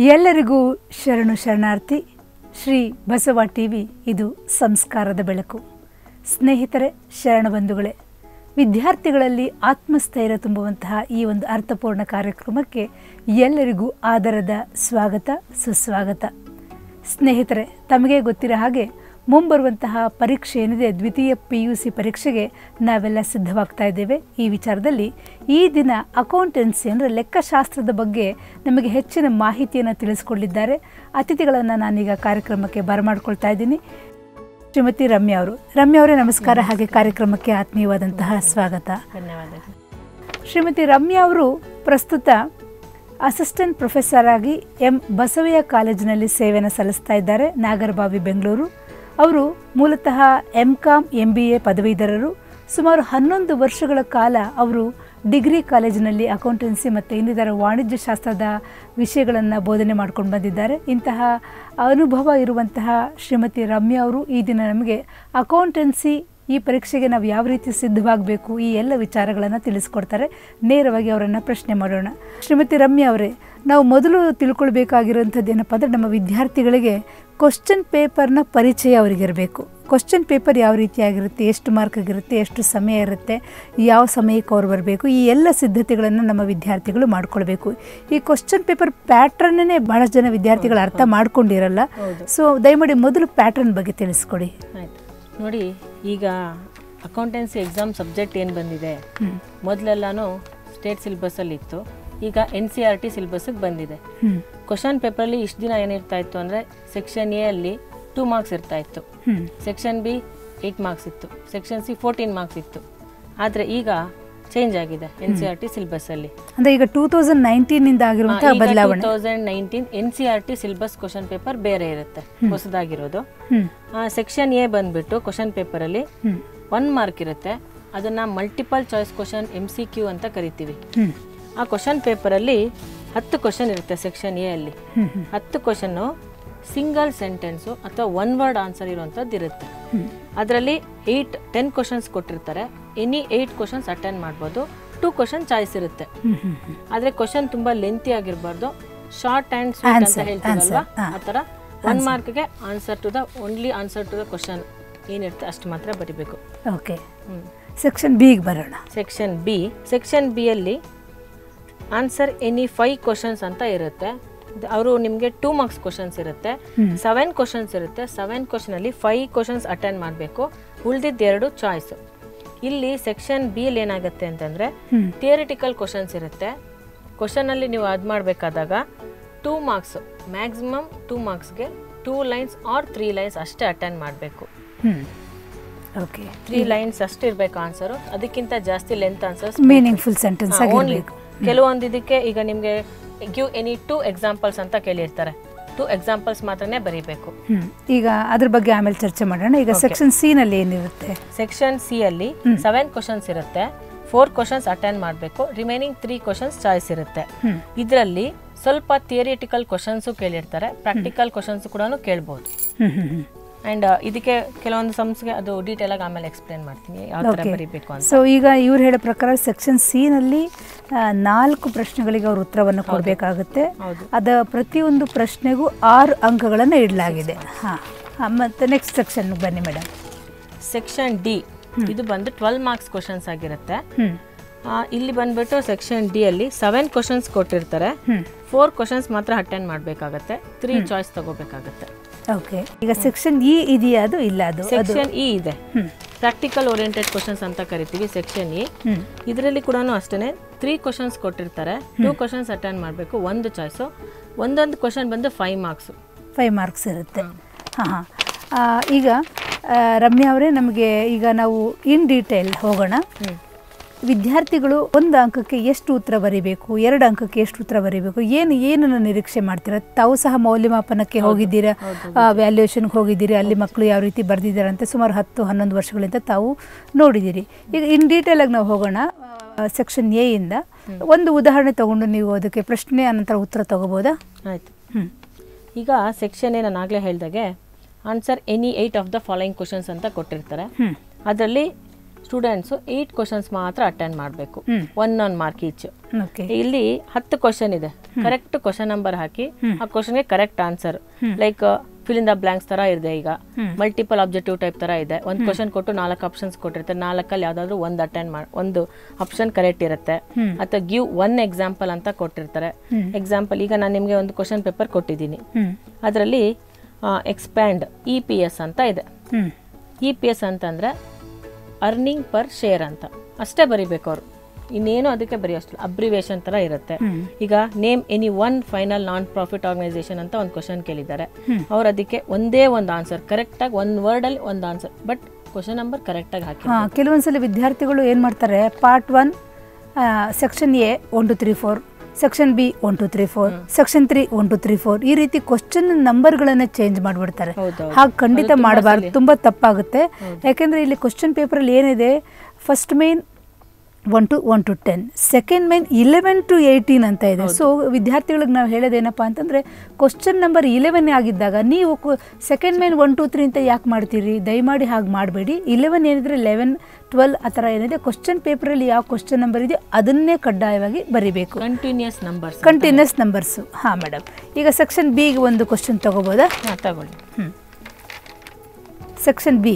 ಎಲ್ಲರಿಗೂ ಶರಣು ಶರಣಾರ್ಥಿ ಶ್ರೀ ಬಸವ ಟಿವಿ ಇದು ಸಂಸ್ಕಾರದ ಬೆಳಕು ಸ್ನೇಹಿತರೆ ಶರಣ ಬಂಧುಗಳೇ ವಿದ್ಯಾರ್ಥಿಗಳಲ್ಲಿ ಆತ್ಮಸ್ಥೈರ್ಯ ತುಂಬುವಂತಹ ಈ ಒಂದು ಅರ್ಥಪೂರ್ಣ ಕಾರ್ಯಕ್ರಮಕ್ಕೆ ಎಲ್ಲರಿಗೂ ಆದರದ ಸ್ವಾಗತ ಸುಸ್ವಾಗತ ಸ್ನೇಹಿತರೆ ತಮಗೆ ಗೊತ್ತಿರೋ ಹಾಗೆ ಮುಂಬರುವಂತಹ ಪರೀಕ್ಷೆ ಏನಿದೆ ದ್ವಿತೀಯ ಪಿ ಯು ಸಿ ಪರೀಕ್ಷೆಗೆ ನಾವೆಲ್ಲ ಸಿದ್ಧವಾಗ್ತಾ ಇದ್ದೇವೆ ಈ ವಿಚಾರದಲ್ಲಿ ಈ ದಿನ ಅಕೌಂಟೆನ್ಸಿ ಅಂದರೆ ಲೆಕ್ಕಶಾಸ್ತ್ರದ ಬಗ್ಗೆ ನಮಗೆ ಹೆಚ್ಚಿನ ಮಾಹಿತಿಯನ್ನು ತಿಳಿಸ್ಕೊಡಲಿದ್ದಾರೆ ಅತಿಥಿಗಳನ್ನು ನಾನೀಗ ಕಾರ್ಯಕ್ರಮಕ್ಕೆ ಬರಮಾಡ್ಕೊಳ್ತಾ ಇದ್ದೀನಿ ಶ್ರೀಮತಿ ರಮ್ಯಾ ಅವರು ರಮ್ಯಾ ಅವರೇ ನಮಸ್ಕಾರ ಹಾಗೆ ಕಾರ್ಯಕ್ರಮಕ್ಕೆ ಆತ್ಮೀಯವಾದಂತಹ ಸ್ವಾಗತ ಧನ್ಯವಾದಗಳು ಶ್ರೀಮತಿ ರಮ್ಯಾ ಅವರು ಪ್ರಸ್ತುತ ಅಸಿಸ್ಟೆಂಟ್ ಪ್ರೊಫೆಸರ್ ಆಗಿ ಎಂ ಬಸವಯ್ಯ ಕಾಲೇಜಿನಲ್ಲಿ ಸೇವೆಯನ್ನು ಸಲ್ಲಿಸ್ತಾ ಇದ್ದಾರೆ ನಾಗರಬಾವಿ ಬೆಂಗಳೂರು ಅವರು ಮೂಲತಃ M Com M B A ಪದವೀಧರರು ಸುಮಾರು ಹನ್ನೊಂದು ವರ್ಷಗಳ ಕಾಲ ಅವರು ಡಿಗ್ರಿ ಕಾಲೇಜಿನಲ್ಲಿ ಅಕೌಂಟೆನ್ಸಿ ಮತ್ತು ಇನ್ನಿತರ ವಾಣಿಜ್ಯ ಶಾಸ್ತ್ರದ ವಿಷಯಗಳನ್ನು ಬೋಧನೆ ಮಾಡ್ಕೊಂಡು ಬಂದಿದ್ದಾರೆ ಇಂತಹ ಅನುಭವ ಇರುವಂತಹ ಶ್ರೀಮತಿ ರಮ್ಯಾ ಅವರು ಈ ದಿನ ನಮಗೆ ಅಕೌಂಟೆನ್ಸಿ ಈ ಪರೀಕ್ಷೆಗೆ ನಾವು ಯಾವ ರೀತಿ ಸಿದ್ಧವಾಗಬೇಕು ಈ ಎಲ್ಲ ವಿಚಾರಗಳನ್ನು ತಿಳಿಸ್ಕೊಡ್ತಾರೆ ನೇರವಾಗಿ ಅವರನ್ನು ಪ್ರಶ್ನೆ ಮಾಡೋಣ ಶ್ರೀಮತಿ ರಮ್ಯಾ ಅವರೇ ನಾವು ಮೊದಲು ತಿಳ್ಕೊಳ್ಬೇಕಾಗಿರೋಂಥದ್ದು ಏನಪ್ಪ ಅಂದರೆ ನಮ್ಮ ವಿದ್ಯಾರ್ಥಿಗಳಿಗೆ ಕ್ವಶನ್ ಪೇಪರ್ನ ಪರಿಚಯ ಅವರಿಗಿರಬೇಕು ಕ್ವಶನ್ ಪೇಪರ್ ಯಾವ ರೀತಿಯಾಗಿರುತ್ತೆ ಎಷ್ಟು ಮಾರ್ಕ್ಗಿರುತ್ತೆ ಎಷ್ಟು ಸಮಯ ಇರುತ್ತೆ ಯಾವ ಸಮಯಕ್ಕೆ ಅವ್ರು ಬರಬೇಕು ಈ ಎಲ್ಲ ಸಿದ್ಧತೆಗಳನ್ನು ನಮ್ಮ ವಿದ್ಯಾರ್ಥಿಗಳು ಮಾಡ್ಕೊಳ್ಬೇಕು ಈ ಕ್ವಶನ್ ಪೇಪರ್ ಪ್ಯಾಟ್ರನ್ನೇ ಬಹಳಷ್ಟು ಜನ ವಿದ್ಯಾರ್ಥಿಗಳು ಅರ್ಥ ಮಾಡ್ಕೊಂಡಿರಲ್ಲ ಹೌದು. ಸೊ ದಯಮಾಡಿ ಮೊದಲು ಪ್ಯಾಟ್ರನ್ ಬಗ್ಗೆ ತಿಳಿಸ್ಕೊಡಿ ಆಯ್ತು ನೋಡಿ ಈಗ ಅಕೌಂಟೆನ್ಸಿ ಎಕ್ಸಾಮ್ ಸಬ್ಜೆಕ್ಟ್ ಏನು ಬಂದಿದೆ ಹ್ಮ್. ಮೊದಲೆಲ್ಲಾನು ಸ್ಟೇಟ್ ಸಿಲೆಬಸ್ಸಲ್ಲಿ ಇತ್ತು ಈಗ ಎನ್ ಸಿ ಆರ್ ಟಿ ಸಿಲೆಬಸ್ಸಿಗೆ ಬಂದಿದೆ ಹ್ಮ್ ಕ್ವಶನ್ ಪೇಪರಲ್ಲಿ ಇಷ್ಟು ದಿನ ಏನಿರ್ತಾ ಇತ್ತು ಅಂದರೆ ಸೆಕ್ಷನ್ ಎ ಅಲ್ಲಿ ಟೂ ಮಾರ್ಕ್ಸ್ ಇರ್ತಾ ಇತ್ತು ಹ್ಮ್ ಸೆಕ್ಷನ್ ಬಿ ಏಯ್ಟ್ ಮಾರ್ಕ್ಸ್ ಇತ್ತು ಸೆಕ್ಷನ್ ಸಿ ಫೋರ್ಟೀನ್ ಮಾರ್ಕ್ಸ್ ಇತ್ತು ಆದರೆ ಈಗ ಚೇಂಜ್ ಆಗಿದೆ ಎನ್ ಸಿ ಆರ್ ಟಿ ಸಿಲೆಬಸ್ಸಲ್ಲಿ ಅಂದ್ರೆ ಈಗ ಟೂ ತೌಸಂಡ್ ನೈನ್ಟೀನಿಂದ ಆಗಿರುವಂತಹ ಬದಲಾವಣೆ thousand nineteen N C R T syllabus question paper ಬೇರೆ ಇರುತ್ತೆ ಹೊಸದಾಗಿರೋದು ಹ್ಮ್ ಸೆಕ್ಷನ್ ಎ ಬಂದ್ಬಿಟ್ಟು ಕ್ವಶನ್ ಪೇಪರಲ್ಲಿ ಹ್ಮ್ ಒನ್ ಮಾರ್ಕ್ ಇರುತ್ತೆ ಅದನ್ನ multiple choice question M C Q ಅಂತ ಕರಿತೀವಿ ಹ್ಮ್ ಆ ಕ್ವಶನ್ ಪೇಪರಲ್ಲಿ ಹತ್ತು ಕ್ವಶನ್ ಇರುತ್ತೆ ಸೆಕ್ಷನ್ ಎ ಅಲ್ಲಿ ಹ್ಮ್ ಹ್ಮ್ ಹತ್ತು ಕ್ವಶನ್ನು ಸಿಂಗಲ್ ಸೆಂಟೆನ್ಸು ಅಥವಾ ಒನ್ ವರ್ಡ್ ಆನ್ಸರ್ ಇರುವಂಥದ್ದು ಇರುತ್ತೆ ಹ್ಮ್ ಅದರಲ್ಲಿ ಏಯ್ಟ್ ಟೆನ್ ಕ್ವಶನ್ಸ್ ಕೊಟ್ಟಿರ್ತಾರೆ ಎನಿ ಏಯ್ಟ್ ಕ್ವಶನ್ಸ್ ಅಟೆಂಡ್ ಮಾಡ್ಬೋದು ಟೂ ಕ್ವಶನ್ ಚಾಯ್ಸ್ ಇರುತ್ತೆ ಹ್ಮ್ ಹ್ಮ್ ಹ್ಮ್ ಆದರೆ ಕ್ವಶನ್ ತುಂಬ ಲೆಂತಿ ಆಗಿರಬಾರ್ದು ಶಾರ್ಟ್ ಆ್ಯಂಡ್ ಸ್ವೀಟ್ ಅಂತ Answer, ಹೇಳ್ತೀವಲ್ವಾ answer, ಹಾ. ಆ ಥರ ಒನ್ ಮಾರ್ಕ್ಗೆ answer to the only answer to the question ಏನಿರುತ್ತೆ ಅಷ್ಟು ಮಾತ್ರ ಬರಿಬೇಕು ಓಕೆ ಸೆಕ್ಷನ್ ಬಿಗೆ ಬರೋಣ ಸೆಕ್ಷನ್ ಬಿ ಸೆಕ್ಷನ್ ಬಿ ಅಲ್ಲಿ ಆನ್ಸರ್ ಎನಿ ಫೈವ್ ಕ್ವಶನ್ಸ್ ಅಂತ ಇರುತ್ತೆ ಅವರು ನಿಮಗೆ ಟೂ ಮಾರ್ಕ್ಸ್ ಕ್ವಶನ್ಸ್ ಇರುತ್ತೆ ಹ್ಮ್. ಸೆವೆನ್ ಕ್ವಶನ್ಸ್ ಇರುತ್ತೆ ಸೆವೆನ್ ಕ್ವಶನಲ್ಲಿ ಫೈವ್ ಕ್ವಶನ್ಸ್ ಅಟೆಂಡ್ ಮಾಡಬೇಕು ಉಳಿದಿದ್ದು ಎರಡು ಚಾಯ್ಸ್ ಇಲ್ಲಿ ಸೆಕ್ಷನ್ ಬಿ ಅಲ್ಲಿ ಏನಾಗುತ್ತೆ ಅಂತಂದರೆ ಹ್ಮ್ ಥಿಯರಿಟಿಕಲ್ ಕ್ವಶನ್ಸ್ ಇರುತ್ತೆ ಕ್ವಶನಲ್ಲಿ ನೀವು ಅದು ಮಾಡಬೇಕಾದಾಗ ಟೂ ಮಾರ್ಕ್ಸ್ ಮ್ಯಾಕ್ಸಿಮಮ್ ಟೂ ಮಾರ್ಕ್ಸ್ಗೆ two lines or three lines ಅಷ್ಟೇ ಅಟೆಂಡ್ ಮಾಡಬೇಕು ಹ್ಮ್ ಓಕೆ ತ್ರೀ ಲೈನ್ಸ್ ಅಷ್ಟು ಇರಬೇಕು ಆನ್ಸರು ಅದಕ್ಕಿಂತ ಜಾಸ್ತಿ length answers meaningful sentence only ಆಗಿರಬೇಕು ಕೆಲವೊಂದು ಇದಕ್ಕೆ ಈಗ ನಿಮಗೆ ಗಿವ್ ಎನಿ ಟೂ ಎಕ್ಸಾಂಪಲ್ಸ್ ಅಂತ ಕೇಳಿರ್ತಾರೆ ಟೂ ಎಕ್ಸಾಂಪಲ್ಸ್ ಮಾತ್ರನೇ ಬರೀಬೇಕು ಹ್ಮ್ ಈಗ ಅದ್ರ ಬಗ್ಗೆ ಆಮೇಲೆ ಚರ್ಚೆ ಮಾಡೋಣ ಈಗ ಸೆಕ್ಷನ್ ಸಿ ನಲ್ಲಿ ಏನಿರುತ್ತೆ ಸೆಕ್ಷನ್ ಸಿ ಅಲ್ಲಿ ಸೆವೆನ್ ಕ್ವಶನ್ಸ್ ಇರುತ್ತೆ ಫೋರ್ ಕ್ವಶನ್ಸ್ ಅಟೆಂಡ್ ಮಾಡಬೇಕು ರಿಮೈನಿಂಗ್ ತ್ರೀ ಕ್ವಶನ್ಸ್ ಚಾಯ್ಸ್ ಇರುತ್ತೆ ಹ್ಮ್ ಇದರಲ್ಲಿ ಸ್ವಲ್ಪ ಥಿಯರಿಟಿಕಲ್ ಕ್ವಶನ್ಸು ಕೇಳಿರ್ತಾರೆ ಪ್ರಾಕ್ಟಿಕಲ್ ಕ್ವಶನ್ಸ್ ಕೂಡ ಕೇಳ್ಬೋದು ಹ್ಮ್ ಹ್ಮ್ ಹ್ಮ್ ಆ್ಯಂಡ್ ಇದಕ್ಕೆ ಕೆಲವೊಂದು ಸಮ್ಸ್ಗೆ ಅದು ಡೀಟೇಲ್ ಆಗಿ ಆಮೇಲೆ ಎಕ್ಸ್ಪ್ಲೇನ್ ಮಾಡ್ತೀನಿ ಯಾವ ಥರ Okay. ಬರೀಬೇಕು ಅಂತ ಸೊ ಈಗ ಇವ್ರು ಹೇಳೋ ಪ್ರಕಾರ ಸೆಕ್ಷನ್ ಸಿ ನಲ್ಲಿ ಆ, ನಾಲ್ಕು ಪ್ರಶ್ನೆಗಳಿಗೆ ಅವರು ಉತ್ತರವನ್ನು ಕೊಡಬೇಕಾಗುತ್ತೆ ಹೌದು ಅದ ಪ್ರತಿಯೊಂದು ಪ್ರಶ್ನೆಗೂ ಆರು ಅಂಕಗಳನ್ನು ಇಡಲಾಗಿದೆ ಹಾ ಹಾ, ಮತ್ತೆ ನೆಕ್ಸ್ಟ್ ಸೆಕ್ಷನ್ ಬನ್ನಿ ಮೇಡಮ್ ಸೆಕ್ಷನ್ ಡಿ ಇದು ಬಂದು ಟ್ವೆಲ್ ಮಾರ್ಕ್ಸ್ ಕ್ವಶನ್ಸ್ ಆಗಿರುತ್ತೆ ಹ್ಮ್ ಆ, ಇಲ್ಲಿ ಬಂದ್ಬಿಟ್ಟು ಸೆಕ್ಷನ್ ಡಿ ಅಲ್ಲಿ ಸೆವೆನ್ ಕ್ವಶನ್ಸ್ ಕೊಟ್ಟಿರ್ತಾರೆ ಹ್ಮ್ ಫೋರ್ ಕ್ವಶನ್ಸ್ ಮಾತ್ರ ಅಟೆಂಡ್ ಮಾಡಬೇಕಾಗತ್ತೆ ತ್ರೀ ಚಾಯ್ಸ್ ತಗೋಬೇಕಾಗತ್ತೆ ಓಕೆ ಈಗ ಸೆಕ್ಷನ್ ಇ ಇದೆಯಾ ಅದು ಇಲ್ಲ ಅದು ಅದು ಸೆಕ್ಷನ್ ಇ ಇದೆ ಹ್ಮ್ ಪ್ರಾಕ್ಟಿಕಲ್ ಓರಿಯೆಂಟೆಡ್ ಕ್ವಶನ್ಸ್ ಅಂತ ಕರಿತೀವಿ ಸೆಕ್ಷನ್ ಇ ಹ್ಮ್ ಇದರಲ್ಲಿ ಕೂಡ ಅಷ್ಟೇ ತ್ರೀ ಕ್ವಶನ್ಸ್ ಕೊಟ್ಟಿರ್ತಾರೆ ಟೂ ಕ್ವಶನ್ಸ್ ಅಟೆಂಡ್ ಮಾಡಬೇಕು ಒಂದು ಚಾಯ್ಸು ಒಂದೊಂದು ಕ್ವಶನ್ ಬಂದು ಫೈವ್ ಮಾರ್ಕ್ಸು ಫೈವ್ ಮಾರ್ಕ್ಸ್ ಇರುತ್ತೆ ಹಾಂ ಹಾಂ ಈಗ ಆ, ರಮ್ಯಾ ಅವರೇ ನಮಗೆ ಈಗ ನಾವು ಇನ್ ಡೀಟೇಲ್ ಹೋಗೋಣ ಹ್ಞೂ ವಿದ್ಯಾರ್ಥಿಗಳು ಒಂದು ಅಂಕಕ್ಕೆ ಎಷ್ಟು ಉತ್ತರ ಬರೀಬೇಕು ಎರಡು ಅಂಕಕ್ಕೆ ಎಷ್ಟು ಉತ್ತರ ಬರೀಬೇಕು ಏನು ಏನನ್ನು ನಿರೀಕ್ಷೆ ಮಾಡ್ತೀರಾ ತಾವು ಸಹ ಮೌಲ್ಯಮಾಪನಕ್ಕೆ ಹೋಗಿದ್ದೀರಾ ವ್ಯಾಲ್ಯೂಯೇಷನ್ಗೆ ಹೋಗಿದ್ದೀರಿ ಅಲ್ಲಿ ಮಕ್ಕಳು ಯಾವ ರೀತಿ ಬರೆದಿದ್ದಾರೆ ಅಂತ ಸುಮಾರು ಹತ್ತು ಹನ್ನೊಂದು ವರ್ಷಗಳಿಂದ ತಾವು ನೋಡಿದ್ದೀರಿ ಈಗ ಇನ್ ಡೀಟೇಲಾಗಿ ನಾವು ಹೋಗೋಣ ಸೆಕ್ಷನ್ ಎ ಇಂದ ಒಂದು ಉದಾಹರಣೆ ತಗೊಂಡು ನೀವು ಅದಕ್ಕೆ ಪ್ರಶ್ನೆ ಅನಂತರ ಉತ್ತರ ತಗೋಬೋದಾ ಆಯಿತು ಹ್ಞೂ ಈಗ ಸೆಕ್ಷನ್ ನಾನು ಆಗಲೇ ಹೇಳ್ದಾಗೆ answer any eight of the following questions ಅಂತ ಕೊಟ್ಟಿರ್ತಾರೆ ಹ್ಞೂ ಅದರಲ್ಲಿ ಸ್ಟೂಡೆಂಟ್ಸು ಏಯ್ಟ್ ಕ್ವಶನ್ಸ್ ಮಾತ್ರ ಅಟೆಂಡ್ ಮಾಡಬೇಕು ಹ್ಮ್. One one mark each okay ಇಲ್ಲಿ ಹತ್ತು ಕ್ವಶನ್ ಇದೆ ಕರೆಕ್ಟ್ ಕ್ವಶನ್ ನಂಬರ್ ಹಾಕಿ ಆ ಕ್ವಶನ್ಗೆ correct answer like fill in the blanks ತರ ಇದೆ ಈಗ ಮಲ್ಟಿಪಲ್ ಆಬ್ಜೆಕ್ಟಿವ್ ಟೈಪ್ ತರ ಇದೆ ಒಂದು ಕ್ವಶನ್ ಕೊಟ್ಟು ನಾಲ್ಕು ಆಪ್ಷನ್ಸ್ ಕೊಟ್ಟಿರ್ತಾರೆ ನಾಲ್ಕಲ್ಲಿ ಯಾವ್ದಾದ್ರು ಒಂದು ಅಟೆಂಡ್ ಮಾಡಿ ಒಂದು ಆಪ್ಷನ್ ಕರೆಕ್ಟ್ ಇರುತ್ತೆ ಅಥವಾ ಗಿವ್ ಒನ್ ಎಕ್ಸಾಂಪಲ್ ಅಂತ ಕೊಟ್ಟಿರ್ತಾರೆ ಎಕ್ಸಾಂಪಲ್ ಈಗ ನಾನು ನಿಮಗೆ ಒಂದು ಕ್ವಶನ್ ಪೇಪರ್ ಕೊಟ್ಟಿದ್ದೀನಿ ಹ್ಮ್ ಅದರಲ್ಲಿ ಎಕ್ಸ್ಪ್ಯಾಂಡ್ ಇ ಪಿ ಎಸ್ ಅಂತ ಇದೆ ಹ್ಮ್ ಇ ಪಿ ಎಸ್ ಅಂತಂದರೆ ಅರ್ನಿಂಗ್ ಪರ್ ಶೇರ್ ಅಂತ ಅಷ್ಟೇ ಬರಿಬೇಕು ಅವರು ಇನ್ನೇನು ಅದಕ್ಕೆ ಬರೆಯೋಷ್ಟು ಅಬ್ರಿವೇಷನ್ ಥರ ಇರುತ್ತೆ ಈಗ name any one final non profit organisation ಅಂತ ಒಂದು ಕ್ವಶನ್ ಕೇಳಿದ್ದಾರೆ ಅವ್ರು ಅದಕ್ಕೆ ಒಂದೇ ಒಂದು ಆನ್ಸರ್ ಕರೆಕ್ಟಾಗಿ ಒಂದು ವರ್ಡಲ್ಲಿ ಒಂದು ಆನ್ಸರ್ ಬಟ್ ಕ್ವಶನ್ ನಂಬರ್ ಕರೆಕ್ಟಾಗಿ ಹಾಕಿ ಹಾಂ ಕೆಲವೊಂದ್ಸಲ ವಿದ್ಯಾರ್ಥಿಗಳು ಏನು ಮಾಡ್ತಾರೆ part one section A one two three four section B one two three four section three one two three four ಈ ರೀತಿ ಕ್ವಶನ್ ನಂಬರ್ಗಳನ್ನ ಚೇಂಜ್ ಮಾಡಿಬಿಡ್ತಾರೆ ಹೌದು ಹಾಗೆ ಖಂಡಿತ ಮಾಡಬಾರ್ದು ತುಂಬ ತಪ್ಪಾಗುತ್ತೆ ಯಾಕೆಂದರೆ ಇಲ್ಲಿ ಕ್ವಶನ್ ಪೇಪರಲ್ಲಿ ಏನಿದೆ first main one to one to ten second main eleven to eighteen ಅಂತ ಇದೆ ಸೊ ವಿದ್ಯಾರ್ಥಿಗಳಿಗೆ ನಾವು ಹೇಳೋದೇನಪ್ಪ ಅಂತಂದರೆ ಕ್ವಶನ್ ನಂಬರ್ ಇಲೆವೆನ್ ಆಗಿದ್ದಾಗ ನೀವು second main one two three ಅಂತ ಯಾಕೆ ಮಾಡ್ತೀರಿ ದಯಮಾಡಿ ಹಾಗೆ ಮಾಡಬೇಡಿ ಇಲೆವೆನ್ ಏನಿದ್ರೆ ಲೆವೆನ್ ಟ್ವೆಲ್ ಆ ಥರ ಏನಿದೆ ಕ್ವಶನ್ ಪೇಪರಲ್ಲಿ ಯಾವ ಕ್ವಶನ್ ನಂಬರ್ ಇದೆಯೋ ಅದನ್ನೇ ಕಡ್ಡಾಯವಾಗಿ ಬರಿಬೇಕು ಕಂಟಿನ್ಯೂಸ್ ನಂಬರ್ಸ್ ಕಂಟಿನ್ಯೂಸ್ ನಂಬರ್ಸು ಹಾಂ ಮೇಡಮ್ ಈಗ ಸೆಕ್ಷನ್ ಬಿಗೆ ಒಂದು ಕ್ವಶನ್ ತಗೋಬೋದಾ ತಗೊಳ್ಳಿ ಸೆಕ್ಷನ್ ಬಿ